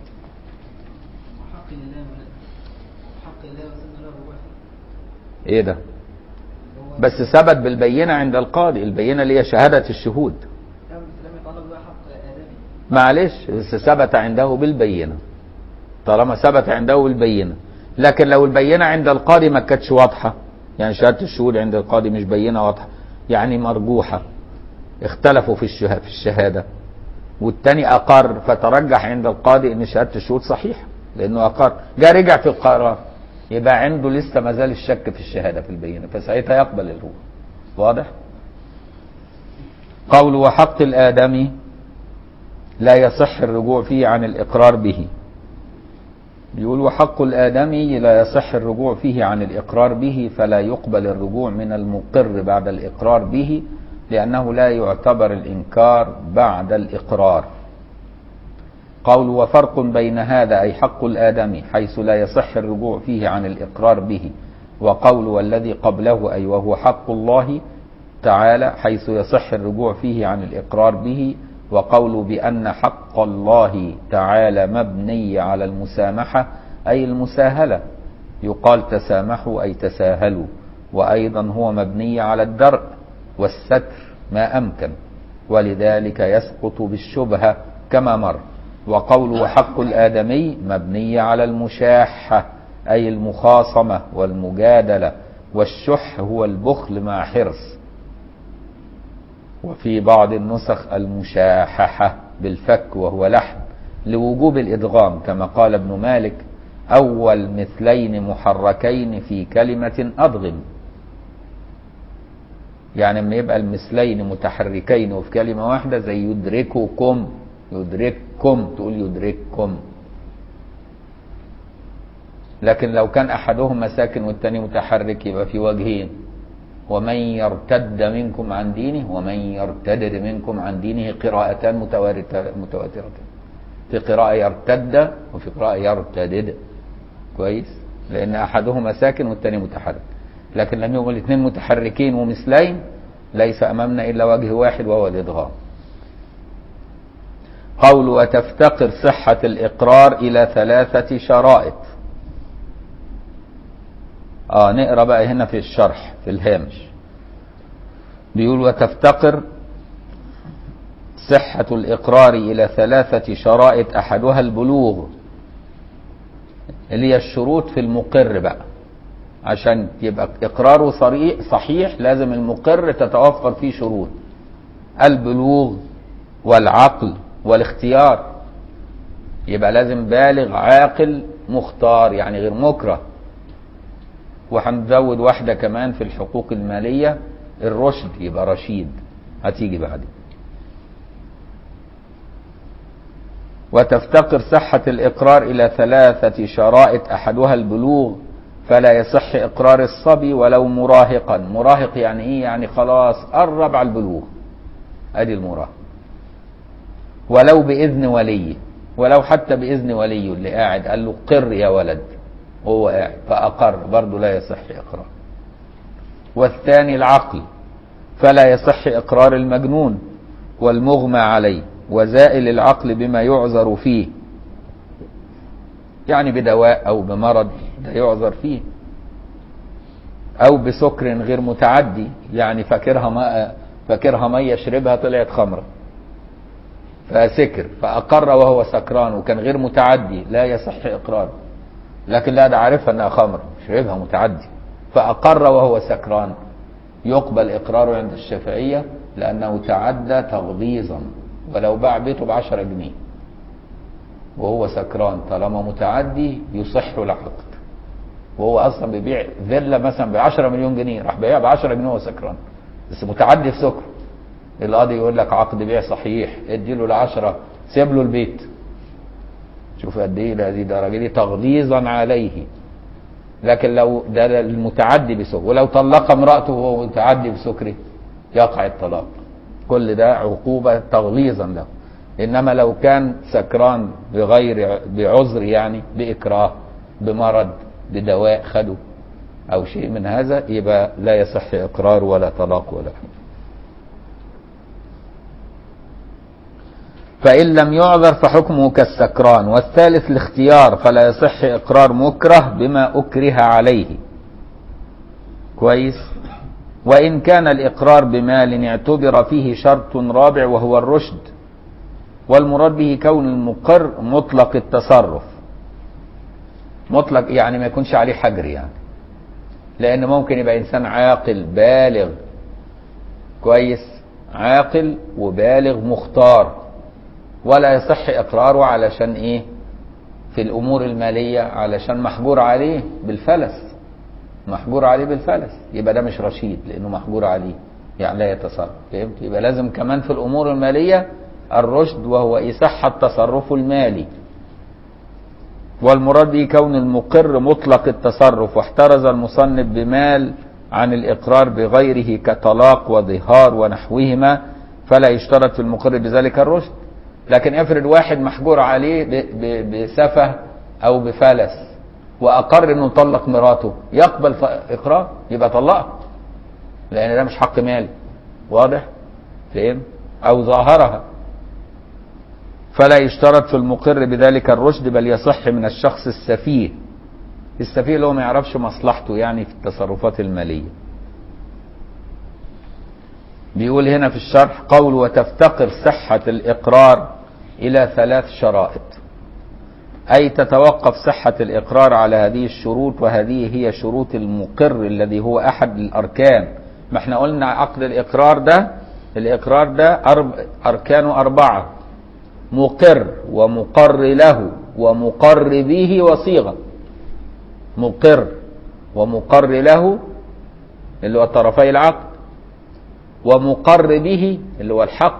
وحق لله ولا حق الله وسن له واحد إيه ده؟ هو بس ثبت بالبينة عند القاضي البينة اللي هي شهادة الشهود لم لم يتعلق بها حق آدمي معلش بس ثبت عنده بالبينة طالما ثبت عنده بالبينة لكن لو البينة عند القاضي ما كانتش واضحة يعني شهادة الشهود عند القاضي مش بينة واضحة يعني مرجوحة اختلفوا في الشه- في الشهادة والتاني أقر فترجح عند القاضي إن شهادة الشهود صحيحة لأنه أقر جاء رجع في القرار يبقى عنده لسه ما زال الشك في الشهادة في البينة فساعتها يقبل الروح واضح؟ قول وحق الآدمي لا يصح الرجوع فيه عن الإقرار به يقول وحق الآدمي لا يصح الرجوع فيه عن الإقرار به فلا يقبل الرجوع من المقر بعد الإقرار به لأنه لا يعتبر الإنكار بعد الإقرار قول وفرق بين هذا أي حق الآدمي حيث لا يصح الرجوع فيه عن الإقرار به وقول والذي قبله أي وهو حق الله تعالى حيث يصح الرجوع فيه عن الإقرار به وقول بأن حق الله تعالى مبني على المسامحة أي المساهلة يقال تسامحوا أي تساهلوا وأيضا هو مبني على الدرء والستر ما أمكن ولذلك يسقط بالشبهة كما مر وقول حق الآدمي مبني على المشاحة أي المخاصمة والمجادلة والشح هو البخل مع حرص وفي بعض النسخ المشاححة بالفك وهو لحم لوجوب الإدغام كما قال ابن مالك أول مثلين محركين في كلمة أضغم يعني لما يبقى المثلين متحركين وفي كلمة واحدة زي يدرككم يدرككم تقول يدرككم لكن لو كان أحدهما ساكن والتاني متحرك يبقى في وجهين ومن يرتد منكم عن دينه ومن يرتد منكم عن دينه قراءتان متوارت- متواترتان في قراءة يرتد وفي قراءة يرتدد كويس لأن أحدهما ساكن والثاني متحرك لكن لم يكن الاثنين متحركين ومثلين ليس أمامنا إلا وجه واحد وهو الإدغام قول وتفتقر صحة الإقرار إلى ثلاثة شرائط آه نقرأ بقى هنا في الشرح في الهامش بيقول وتفتقر صحة الإقرار إلى ثلاثة شرائط أحدها البلوغ اللي هي الشروط في المقر بقى عشان يبقى إقراره صريح صحيح لازم المقر تتوفر فيه شروط البلوغ والعقل والاختيار يبقى لازم بالغ عاقل مختار يعني غير مكره وهنزود واحدة كمان في الحقوق المالية الرشد يبقى رشيد هتيجي بعدين وتفتقر صحة الإقرار إلى ثلاثة شرائط أحدها البلوغ فلا يصح إقرار الصبي ولو مراهقا مراهق يعني إيه يعني خلاص قرب على البلوغ أدي المراهق ولو بإذن وليه ولو حتى بإذن وليه اللي قاعد قال له قر يا ولد وهو قاعد فأقر برضه لا يصح إقرار والثاني العقل فلا يصح إقرار المجنون والمغمى عليه وزائل العقل بما يعذر فيه يعني بدواء أو بمرض ده يعذر فيه أو بسكر غير متعدي يعني فاكرها ما فاكرها مية يشربها طلعت خمرة فسكر فأقر وهو سكران وكان غير متعدي لا يصح إقراره لكن لا ده عارفها انها خمر شربها متعدي فاقر وهو سكران يقبل اقراره عند الشافعيه لانه تعدى تغليظا ولو باع بيته ب 10 جنيه وهو سكران طالما متعدي يصح العقد وهو اصلا بيبيع فيلا مثلا ب 10 مليون جنيه راح بيعها ب 10 جنيه وهو سكران بس متعدي في سكر القاضي يقول لك عقد بيع صحيح اديله ال 10 سيب له البيت شوف قد ايه لهذه الدرجه دي تغليظا عليه لكن لو ده المتعدي بسكر ولو طلق امراته وهو متعدي بسكره يقع الطلاق كل ده عقوبه تغليظا له انما لو كان سكران بغير بعذر يعني باكراه بمرض بدواء خده او شيء من هذا يبقى لا يصح اقرار ولا طلاق ولا حاجه فإن لم يعذر فحكمه كالسكران والثالث الاختيار فلا يصح إقرار مكره بما أكره عليه كويس وإن كان الإقرار بمال اعتبر فيه شرط رابع وهو الرشد والمراد به كون المقر مطلق التصرف مطلق يعني ما يكونش عليه حجر يعني لأن ممكن يبقى إنسان عاقل بالغ كويس عاقل وبالغ مختار ولا يصح اقراره علشان ايه في الامور الماليه علشان محجور عليه بالفلس محجور عليه بالفلس يبقى ده مش رشيد لانه محجور عليه يعني لا يتصرف فهمت يبقى لازم كمان في الامور الماليه الرشد وهو إصحة التصرف المالي والمراد به كون المقر مطلق التصرف واحترز المصنف بمال عن الإقرار بغيره كطلاق وظهار ونحوهما فلا يشترط في المقر بذلك الرشد لكن افرض واحد محجور عليه ب- ب- بسفه او بفلس واقر انه طلق مراته يقبل ف- اقرار يبقى طلقها لان ده مش حق مالي واضح فهم او ظاهرها فلا يشترط في المقر بذلك الرشد بل يصح من الشخص السفيه السفيه اللي هو ما يعرفش مصلحته يعني في التصرفات الماليه بيقول هنا في الشرح قول وتفتقر صحة الإقرار إلى ثلاث شرائط أي تتوقف صحة الإقرار على هذه الشروط وهذه هي شروط المقر الذي هو أحد الأركان ما احنا قلنا عقد الإقرار ده الإقرار ده أرب أركانه أربعة مقر ومقر له ومقر به وصيغة مقر ومقر له اللي هو طرفي العقد ومقر به اللي هو الحق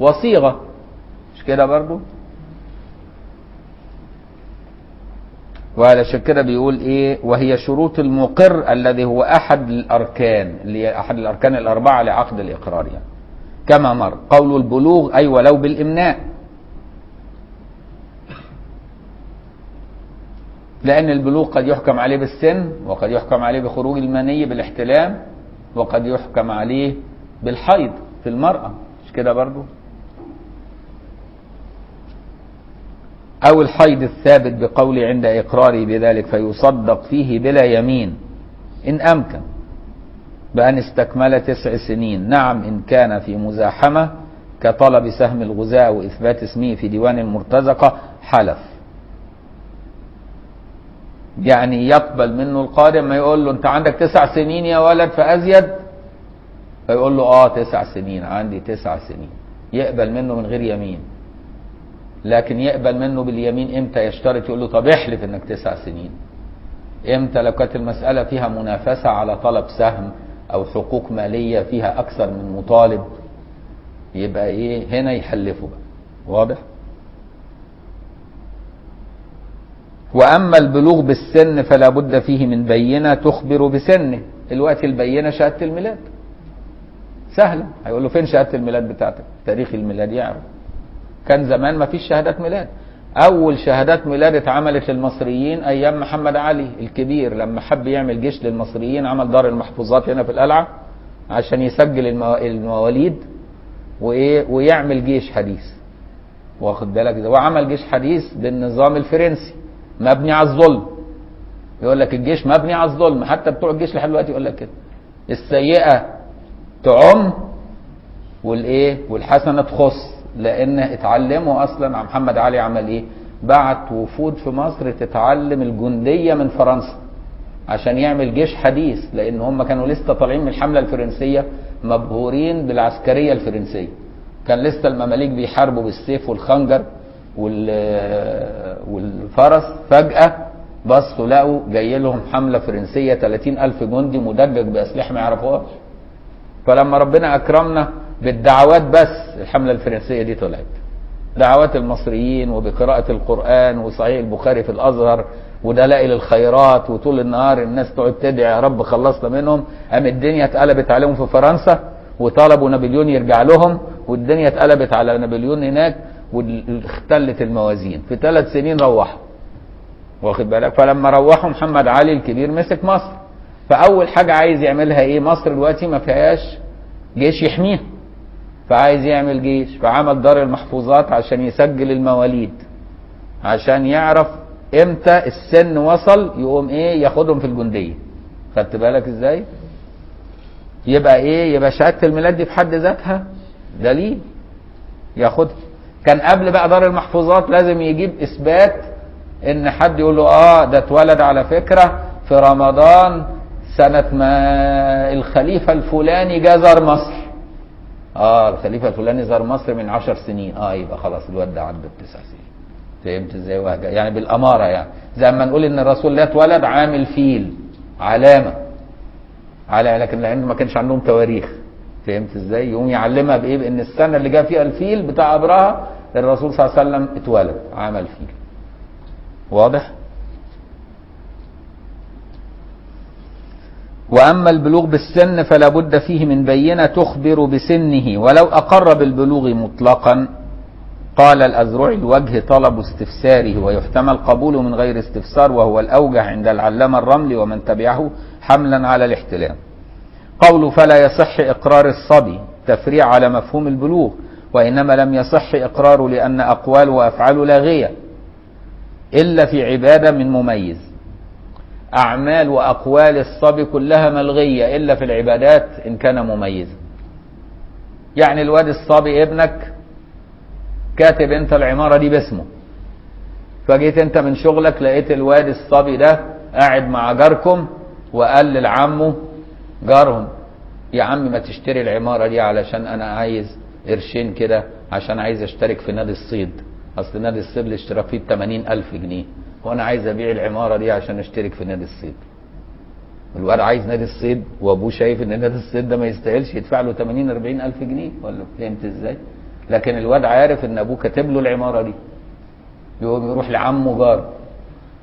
وصيغة مش كده برضو وعلشان كده بيقول ايه وهي شروط المقر الذي هو احد الاركان اللي هي احد الاركان الاربعه لعقد الاقرار يعني كما مر قول البلوغ اي ولو بالامناء لان البلوغ قد يحكم عليه بالسن وقد يحكم عليه بخروج المني بالاحتلام وقد يحكم عليه بالحيض في المراه مش كده برضو أو الحيض الثابت بقول عند إقراره بذلك فيصدق فيه بلا يمين إن أمكن بأن استكمل تسع سنين نعم إن كان في مزاحمة كطلب سهم الغزاة وإثبات اسمه في ديوان المرتزقة حلف يعني يقبل منه القادم ما يقول له أنت عندك تسع سنين يا ولد فأزيد فيقول له آه تسع سنين عندي تسع سنين يقبل منه من غير يمين لكن يقبل منه باليمين امتى يشترط يقول له طب احلف انك تسع سنين امتى لو كانت المسألة فيها منافسة على طلب سهم او حقوق مالية فيها اكثر من مطالب يبقى ايه هنا يحلفوا بقى واضح واما البلوغ بالسن فلا بد فيه من بينة تخبر بسنه الوقت البينة شهادة الميلاد سهلة هيقول له فين شهادة الميلاد بتاعتك تاريخ الميلاد يعرف كان زمان ما فيش شهادات ميلاد اول شهادات ميلاد اتعملت للمصريين ايام محمد علي الكبير لما حب يعمل جيش للمصريين عمل دار المحفوظات هنا في القلعه عشان يسجل المو- المواليد وايه ويعمل جيش حديث واخد بالك ده وعمل جيش حديث بالنظام الفرنسي مبني على الظلم يقول لك الجيش مبني على الظلم حتى بتوع الجيش لحد دلوقتي يقول لك كده السيئه تعم والايه والحسنه تخص لان اتعلموا اصلا عن محمد علي عمل ايه بعت وفود في مصر تتعلم الجنديه من فرنسا عشان يعمل جيش حديث لان هم كانوا لسه طالعين من الحمله الفرنسيه مبهورين بالعسكريه الفرنسيه كان لسه المماليك بيحاربوا بالسيف والخنجر وال والفرس فجاه بصوا لقوا جاي لهم حمله فرنسيه 30 الف جندي مدجج باسلحه ما يعرفوهاش فلما ربنا اكرمنا بالدعوات بس الحمله الفرنسيه دي طلعت دعوات المصريين وبقراءة القرآن وصحيح البخاري في الأزهر ودلائل الخيرات وطول النهار الناس تقعد تدعي يا رب خلصنا منهم قام الدنيا اتقلبت عليهم في فرنسا وطلبوا نابليون يرجع لهم والدنيا اتقلبت على نابليون هناك واختلت الموازين في ثلاث سنين روحوا واخد بالك فلما روحوا محمد علي الكبير مسك مصر فأول حاجة عايز يعملها إيه مصر دلوقتي ما فيهاش جيش يحميها فعايز يعمل جيش فعمل دار المحفوظات عشان يسجل المواليد عشان يعرف امتى السن وصل يقوم ايه ياخدهم في الجنديه خدت بالك ازاي يبقى ايه يبقى شهاده الميلاد دي في حد ذاتها دليل ياخدها كان قبل بقى دار المحفوظات لازم يجيب اثبات ان حد يقول له اه ده اتولد على فكره في رمضان سنه ما الخليفه الفلاني جه زار مصر اه الخليفه الفلاني زار مصر من عشر سنين اه يبقى خلاص الواد ده عنده تسع سنين فهمت ازاي وهجة يعني بالاماره يعني زي ما نقول ان الرسول ده اتولد عامل فيل علامه على لكن لان ما كانش عندهم تواريخ فهمت ازاي يقوم يعلمها بايه بان السنه اللي جاء فيها الفيل بتاع ابرهه الرسول صلى الله عليه وسلم اتولد عمل فيل واضح وأما البلوغ بالسن فلا بد فيه من بينة تخبر بسنه ولو أقر بالبلوغ مطلقا قال الأزرعي الوجه طلب استفساره ويحتمل قبوله من غير استفسار وهو الأوجه عند العلامة الرملي ومن تبعه حملا على الاحتلام قول فلا يصح إقرار الصبي تفريع على مفهوم البلوغ وإنما لم يصح إقراره لأن أقواله وأفعاله لاغية إلا في عبادة من مميز أعمال وأقوال الصبي كلها ملغية إلا في العبادات إن كان مميزا يعني الواد الصبي ابنك كاتب انت العمارة دي باسمه فجيت انت من شغلك لقيت الواد الصبي ده قاعد مع جاركم وقال لعمه جارهم يا عم ما تشتري العمارة دي علشان انا عايز قرشين كده عشان عايز اشترك في نادي الصيد اصل نادي الصيد الاشتراك فيه ب 80 الف جنيه وانا عايز ابيع العمارة دي عشان اشترك في نادي الصيد الواد عايز نادي الصيد وابوه شايف ان نادي الصيد ده ما يستاهلش يدفع له 80 40 الف جنيه ولا فهمت ازاي لكن الواد عارف ان ابوه كاتب له العماره دي يقوم يروح لعمه جار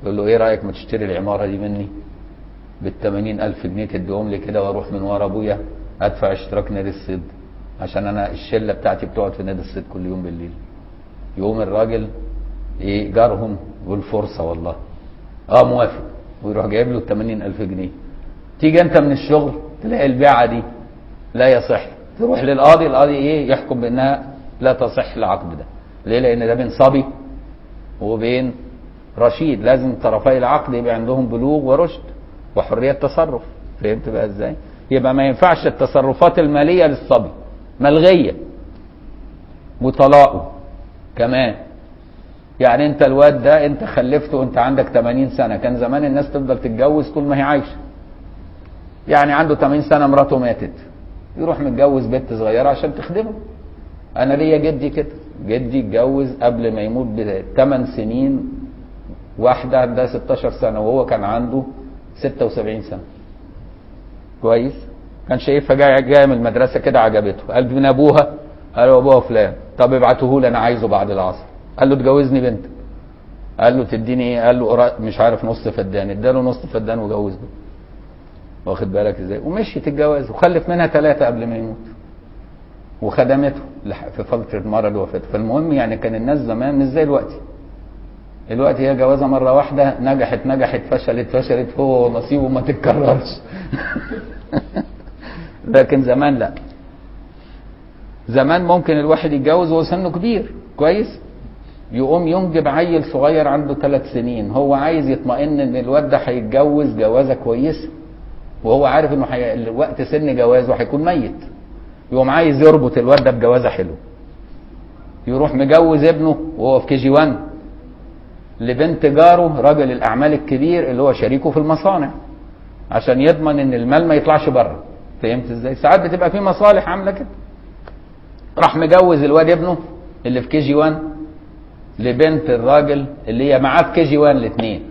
يقول له ايه رايك ما تشتري العماره دي مني بالثمانين ألف جنيه تديهم لي كده واروح من ورا ابويا ادفع اشتراك نادي الصيد عشان انا الشله بتاعتي بتقعد في نادي الصيد كل يوم بالليل يقوم الراجل ايه جارهم يقول فرصه والله اه موافق ويروح جايب له 80 ألف جنيه تيجي انت من الشغل تلاقي البيعه دي لا يصح تروح للقاضي القاضي ايه يحكم بانها لا تصح العقد ده ليه لان ده بين صبي وبين رشيد لازم طرفي العقد يبقى عندهم بلوغ ورشد وحريه تصرف فهمت بقى ازاي يبقى ما ينفعش التصرفات الماليه للصبي ملغيه وطلاقه كمان يعني انت الواد ده انت خلفته وانت عندك 80 سنه كان زمان الناس تفضل تتجوز طول ما هي عايشه يعني عنده 80 سنه مراته ماتت يروح متجوز بنت صغيره عشان تخدمه انا ليا جدي كده جدي اتجوز قبل ما يموت بثمان سنين واحده عندها 16 سنه وهو كان عنده 76 سنه كويس كان شايفها جايه جايه من المدرسه كده عجبته قال من ابوها قال له ابوها فلان طب ابعته لي انا عايزه بعد العصر قال له تجوزني بنتك قال له تديني ايه قال له قرا- مش عارف نص فدان اداله نص فدان وجوزه واخد بالك ازاي ومشيت الجواز وخلف منها ثلاثه قبل ما يموت وخدمته لح- في فتره مرض وفاته فالمهم يعني كان الناس زمان مش زي دلوقتي دلوقتي هي جوازه مره واحده نجحت نجحت فشلت فشلت هو نصيبه ما تتكررش لكن زمان لا زمان ممكن الواحد يتجوز وهو سنه كبير كويس يقوم ينجب عيل صغير عنده ثلاث سنين هو عايز يطمئن ان الواد ده هيتجوز جوازه كويسه وهو عارف انه حي... وقت سن جوازه هيكون ميت يقوم عايز يربط الواد ده بجوازه حلوه يروح مجوز ابنه وهو في كي جي 1 لبنت جاره راجل الاعمال الكبير اللي هو شريكه في المصانع عشان يضمن ان المال ما يطلعش بره فهمت ازاي ساعات بتبقى في مصالح عامله كده راح مجوز الواد ابنه اللي في كي جي 1 لبنت الراجل اللي هي معاه في كي جي 1 الاثنين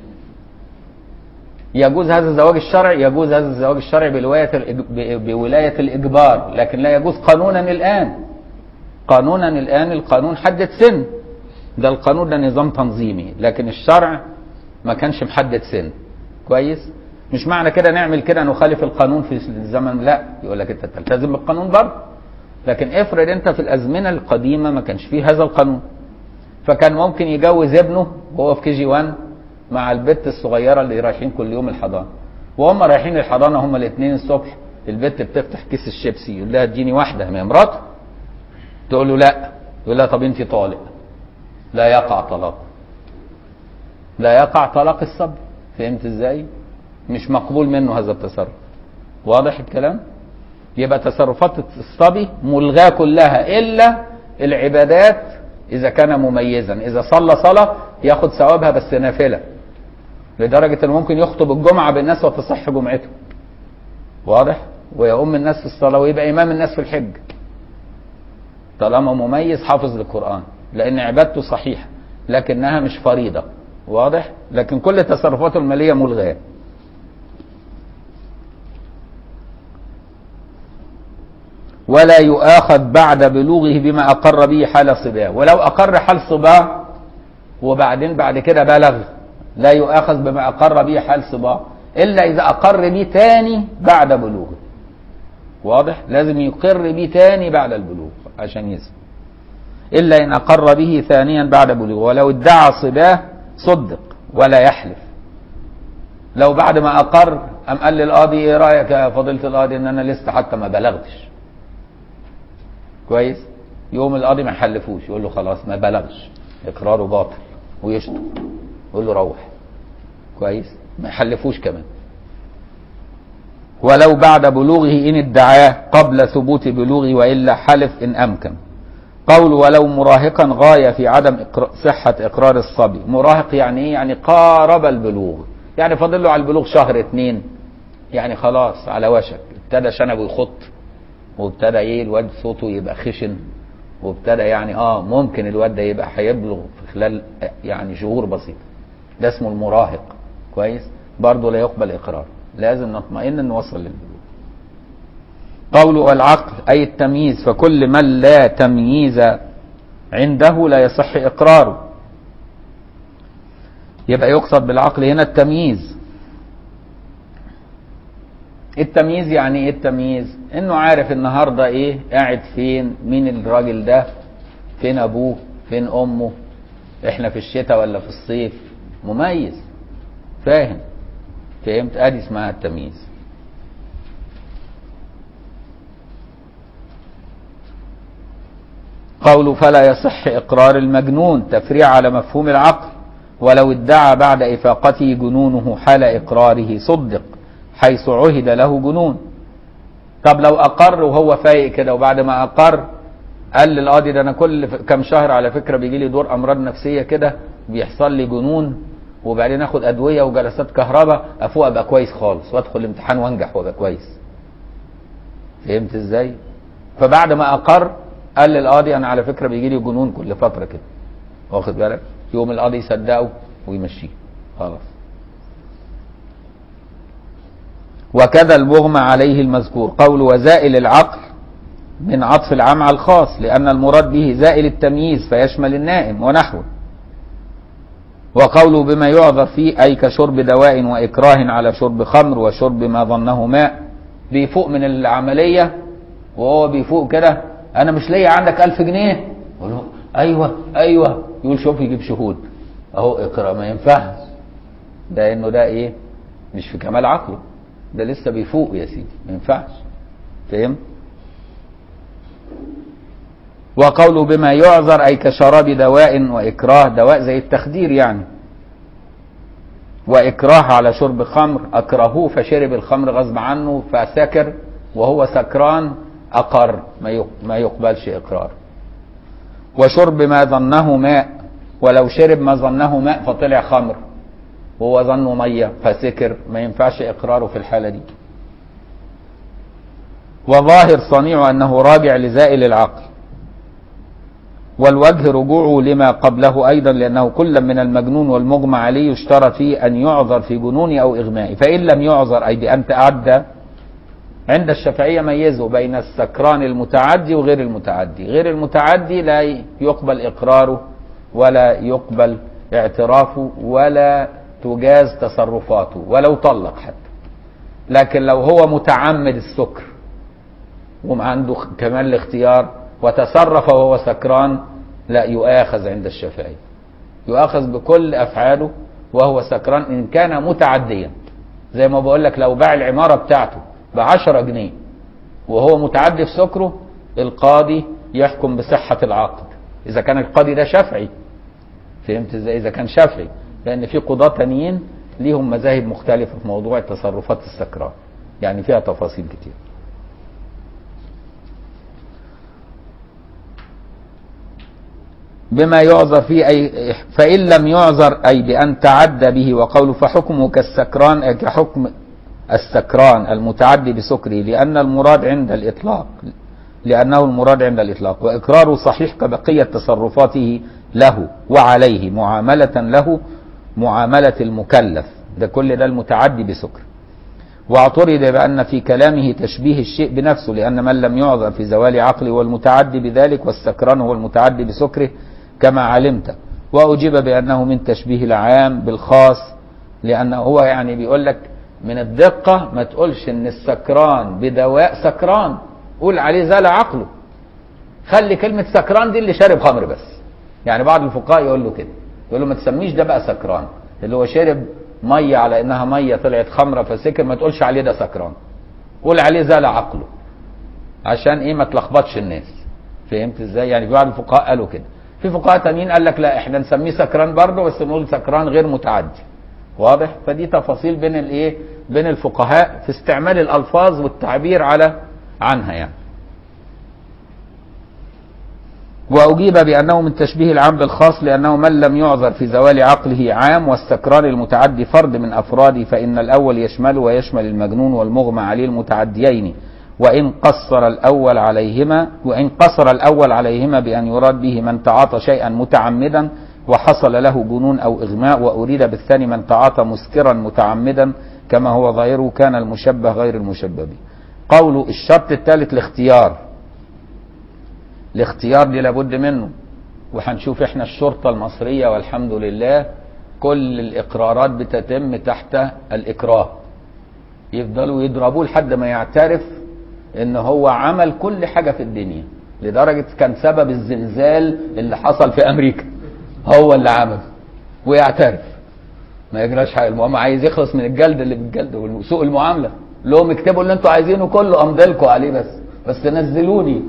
يجوز هذا الزواج الشرعي يجوز هذا الزواج الشرعي بولاية الإج- ب- بولاية الإجبار لكن لا يجوز قانونا الآن قانونا الآن القانون حدد سن ده القانون ده نظام تنظيمي لكن الشرع ما كانش محدد سن كويس مش معنى كده نعمل كده نخالف القانون في الزمن لا يقول لك انت تلتزم بالقانون برضه لكن افرض انت في الازمنه القديمه ما كانش فيه هذا القانون فكان ممكن يجوز ابنه وهو في كي جي 1 مع البت الصغيره اللي رايحين كل يوم الحضانه وهم رايحين الحضانه هم الاثنين الصبح البت بتفتح كيس الشيبسي يقول لها اديني واحده ما هي مراته تقول له لا يقول لها طب انت طالق لا يقع طلاق لا يقع طلاق الصبي فهمت ازاي مش مقبول منه هذا التصرف واضح الكلام يبقى تصرفات الصبي ملغاة كلها إلا العبادات إذا كان مميزا إذا صلى صلاة ياخد ثوابها بس نافلة لدرجة أنه ممكن يخطب الجمعة بالناس وتصح جمعته واضح ويؤم الناس في الصلاة ويبقى إمام الناس في الحج طالما مميز حافظ للقرآن لأن عبادته صحيحة لكنها مش فريضة واضح لكن كل تصرفاته المالية ملغاة ولا يؤاخذ بعد بلوغه بما أقر به حال صباه ولو أقر حال صباه وبعدين بعد كده بلغ لا يؤاخذ بما أقر به حال صباه إلا إذا أقر به تاني بعد بلوغه واضح لازم يقر به تاني بعد البلوغ عشان يسمع إلا إن أقر به ثانيا بعد بلوغه ولو ادعى صباه صدق ولا يحلف لو بعد ما أقر أم قال للقاضي إيه رأيك يا فضيلة القاضي إن أنا لسه حتى ما بلغتش كويس يقوم القاضي ما يحلفوش يقول له خلاص ما بلغش اقراره باطل ويشتم يقول له روح كويس ما يحلفوش كمان ولو بعد بلوغه ان ادعاه قبل ثبوت بلوغه والا حلف ان امكن قول ولو مراهقا غايه في عدم إقر... صحه اقرار الصبي مراهق يعني ايه يعني قارب البلوغ يعني فاضل له على البلوغ شهر اتنين يعني خلاص على وشك ابتدى شنبه يخط وابتدى ايه الواد صوته يبقى خشن وابتدى يعني اه ممكن الواد ده يبقى هيبلغ في خلال يعني شهور بسيطه ده اسمه المراهق كويس برضه لا يقبل اقرار لازم نطمئن ان وصل للبلوغ قوله والعقل اي التمييز فكل من لا تمييز عنده لا يصح اقراره يبقى يقصد بالعقل هنا التمييز التمييز يعني ايه التمييز انه عارف النهارده ايه قاعد فين مين الراجل ده فين ابوه فين امه احنا في الشتاء ولا في الصيف مميز فاهم فهمت ادي اسمها التمييز قوله فلا يصح اقرار المجنون تفريع على مفهوم العقل ولو ادعى بعد افاقته جنونه حال اقراره صدق حيث عهد له جنون طب لو اقر وهو فايق كده وبعد ما اقر قال للقاضي ده انا كل ف- كام شهر على فكره بيجي لي دور امراض نفسيه كده بيحصل لي جنون وبعدين اخد ادويه وجلسات كهرباء افوق ابقى كويس خالص وادخل الامتحان وانجح وابقى كويس فهمت ازاي فبعد ما اقر قال للقاضي انا على فكره بيجي لي جنون كل فتره كده واخد بالك يوم القاضي يصدقه ويمشيه خلاص وكذا المغمى عليه المذكور قول وزائل العقل من عطف العام على الخاص لأن المراد به زائل التمييز فيشمل النائم ونحوه وقوله بما يعذر فيه أي كشرب دواء وإكراه على شرب خمر وشرب ما ظنه ماء بيفوق من العملية وهو بيفوق كده أنا مش ليا عندك ألف جنيه يقول له أيوه أيوه يقول شوف يجيب شهود أهو اقرأ ما ينفعش ده إنه ده إيه مش في كمال عقله ده لسه بيفوق يا سيدي ما ينفعش فهمت وقوله بما يعذر أي كشراب دواء وإكراه دواء زي التخدير يعني وإكراه على شرب خمر أكرهوه فشرب الخمر غصب عنه فسكر وهو سكران أقر ما يق- ما يقبلش إقرار وشرب ما ظنه ماء ولو شرب ما ظنه ماء فطلع خمر وهو ظنه مية فسكر ما ينفعش إقراره في الحالة دي وظاهر صنيع أنه راجع لزائل العقل والوجه رجوعه لما قبله أيضا لأنه كل من المجنون والمغمى عليه يشترط فيه أن يعذر في جنون أو إغماء فإن لم يعذر أي بأن تعدى عند الشافعية ميزوا بين السكران المتعدي وغير المتعدي غير المتعدي لا يقبل إقراره ولا يقبل اعترافه ولا تجاز تصرفاته ولو طلق حتى لكن لو هو متعمد السكر وعنده كمان الاختيار وتصرف وهو سكران لا يؤاخذ عند الشافعي يؤاخذ بكل افعاله وهو سكران ان كان متعديا زي ما بقول لك لو باع العماره بتاعته ب 10 جنيه وهو متعدي في سكره القاضي يحكم بصحه العقد اذا كان القاضي ده شافعي فهمت ازاي اذا كان شافعي لان في قضاه تانيين ليهم مذاهب مختلفه في موضوع تصرفات السكران يعني فيها تفاصيل كتير بما يعذر فيه أي فإن لم يعذر أي بأن تعدى به وقوله فحكمه كالسكران أي كحكم السكران المتعدي بسكره لأن المراد عند الإطلاق لأنه المراد عند الإطلاق وإقراره صحيح كبقية تصرفاته له وعليه معاملة له معاملة المكلف ده كل ده المتعدي بسكر واعترض بأن في كلامه تشبيه الشيء بنفسه لأن من لم يعذر في زوال عقله والمتعدي بذلك والسكران هو المتعدي بسكره كما علمت وأجيب بأنه من تشبيه العام بالخاص لأنه هو يعني بيقول لك من الدقة ما تقولش إن السكران بدواء سكران قول عليه زال عقله خلي كلمة سكران دي اللي شارب خمر بس يعني بعض الفقهاء يقول له كده يقول له ما تسميش ده بقى سكران اللي هو شرب ميه على انها ميه طلعت خمره فسكر ما تقولش عليه ده سكران قول عليه زال عقله عشان ايه ما تلخبطش الناس فهمت ازاي يعني في بعض الفقهاء قالوا كده في فقهاء تانيين قال لك لا احنا نسميه سكران برضه بس نقول سكران غير متعدي واضح فدي تفاصيل بين الايه بين الفقهاء في استعمال الالفاظ والتعبير على عنها يعني وأجيب بأنه من تشبيه العام بالخاص لأنه من لم يعذر في زوال عقله عام والسكران المتعدي فرد من أفراده فإن الأول يشمله ويشمل المجنون والمغمى عليه المتعديين وإن قصر الأول عليهما وإن قصر الأول عليهما بأن يراد به من تعاطى شيئا متعمدا وحصل له جنون أو إغماء وأريد بالثاني من تعاطى مسكرا متعمدا كما هو ظاهره كان المشبه غير المشبه به قوله الشرط الثالث الاختيار الاختيار دي لابد منه وهنشوف احنا الشرطة المصرية والحمد لله كل الإقرارات بتتم تحت الإكراه يفضلوا يضربوه لحد ما يعترف ان هو عمل كل حاجة في الدنيا لدرجة كان سبب الزلزال اللي حصل في امريكا هو اللي عمل ويعترف ما يجراش حاجة المهم عايز يخلص من الجلد اللي بالجلد وسوء المعاملة لهم اكتبوا اللي انتوا عايزينه كله امضيلكوا عليه بس بس نزلوني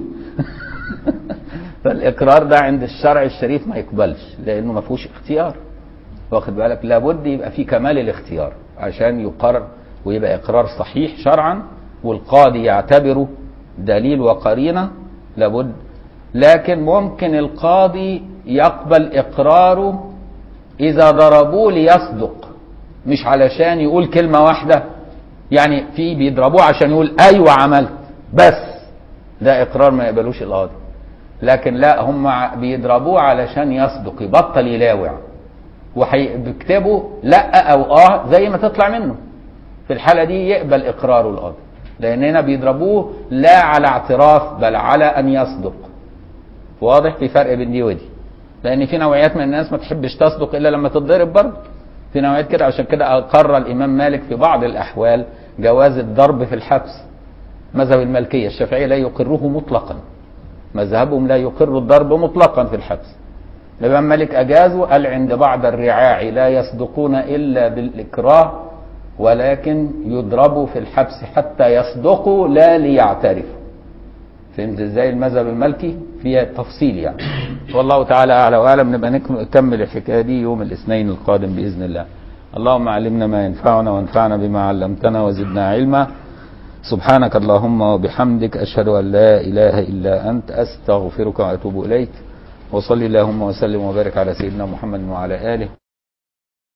فالاقرار ده عند الشرع الشريف ما يقبلش لانه ما فيهوش اختيار واخد بالك لابد يبقى في كمال الاختيار عشان يقرر ويبقى اقرار صحيح شرعا والقاضي يعتبره دليل وقرينه لابد لكن ممكن القاضي يقبل اقراره اذا ضربوه ليصدق مش علشان يقول كلمه واحده يعني في بيضربوه عشان يقول ايوه عملت بس ده اقرار ما يقبلوش القاضي لكن لا هم بيضربوه علشان يصدق يبطل يلاوع وهيكتبوا لا او اه زي ما تطلع منه في الحالة دي يقبل إقراره القاضي لأن هنا بيضربوه لا على اعتراف بل على أن يصدق واضح في فرق بين دي ودي لأن في نوعيات من الناس ما تحبش تصدق إلا لما تتضرب برضه في نوعيات كده عشان كده أقر الإمام مالك في بعض الأحوال جواز الضرب في الحبس مذهب المالكية الشافعية لا يقره مطلقا مذهبهم لا يقر الضرب مطلقا في الحبس الإمام مالك أجازه قال عند بعض الرعاع لا يصدقون إلا بالإكراه ولكن يضربوا في الحبس حتى يصدقوا لا ليعترفوا فهمت ازاي المذهب المالكي فيها تفصيل يعني والله تعالى اعلى واعلم نبقى نكمل الحكايه دي يوم الاثنين القادم باذن الله اللهم علمنا ما ينفعنا وانفعنا بما علمتنا وزدنا علما سبحانك اللهم وبحمدك اشهد ان لا اله الا انت استغفرك واتوب اليك وصلي اللهم وسلم وبارك على سيدنا محمد وعلى اله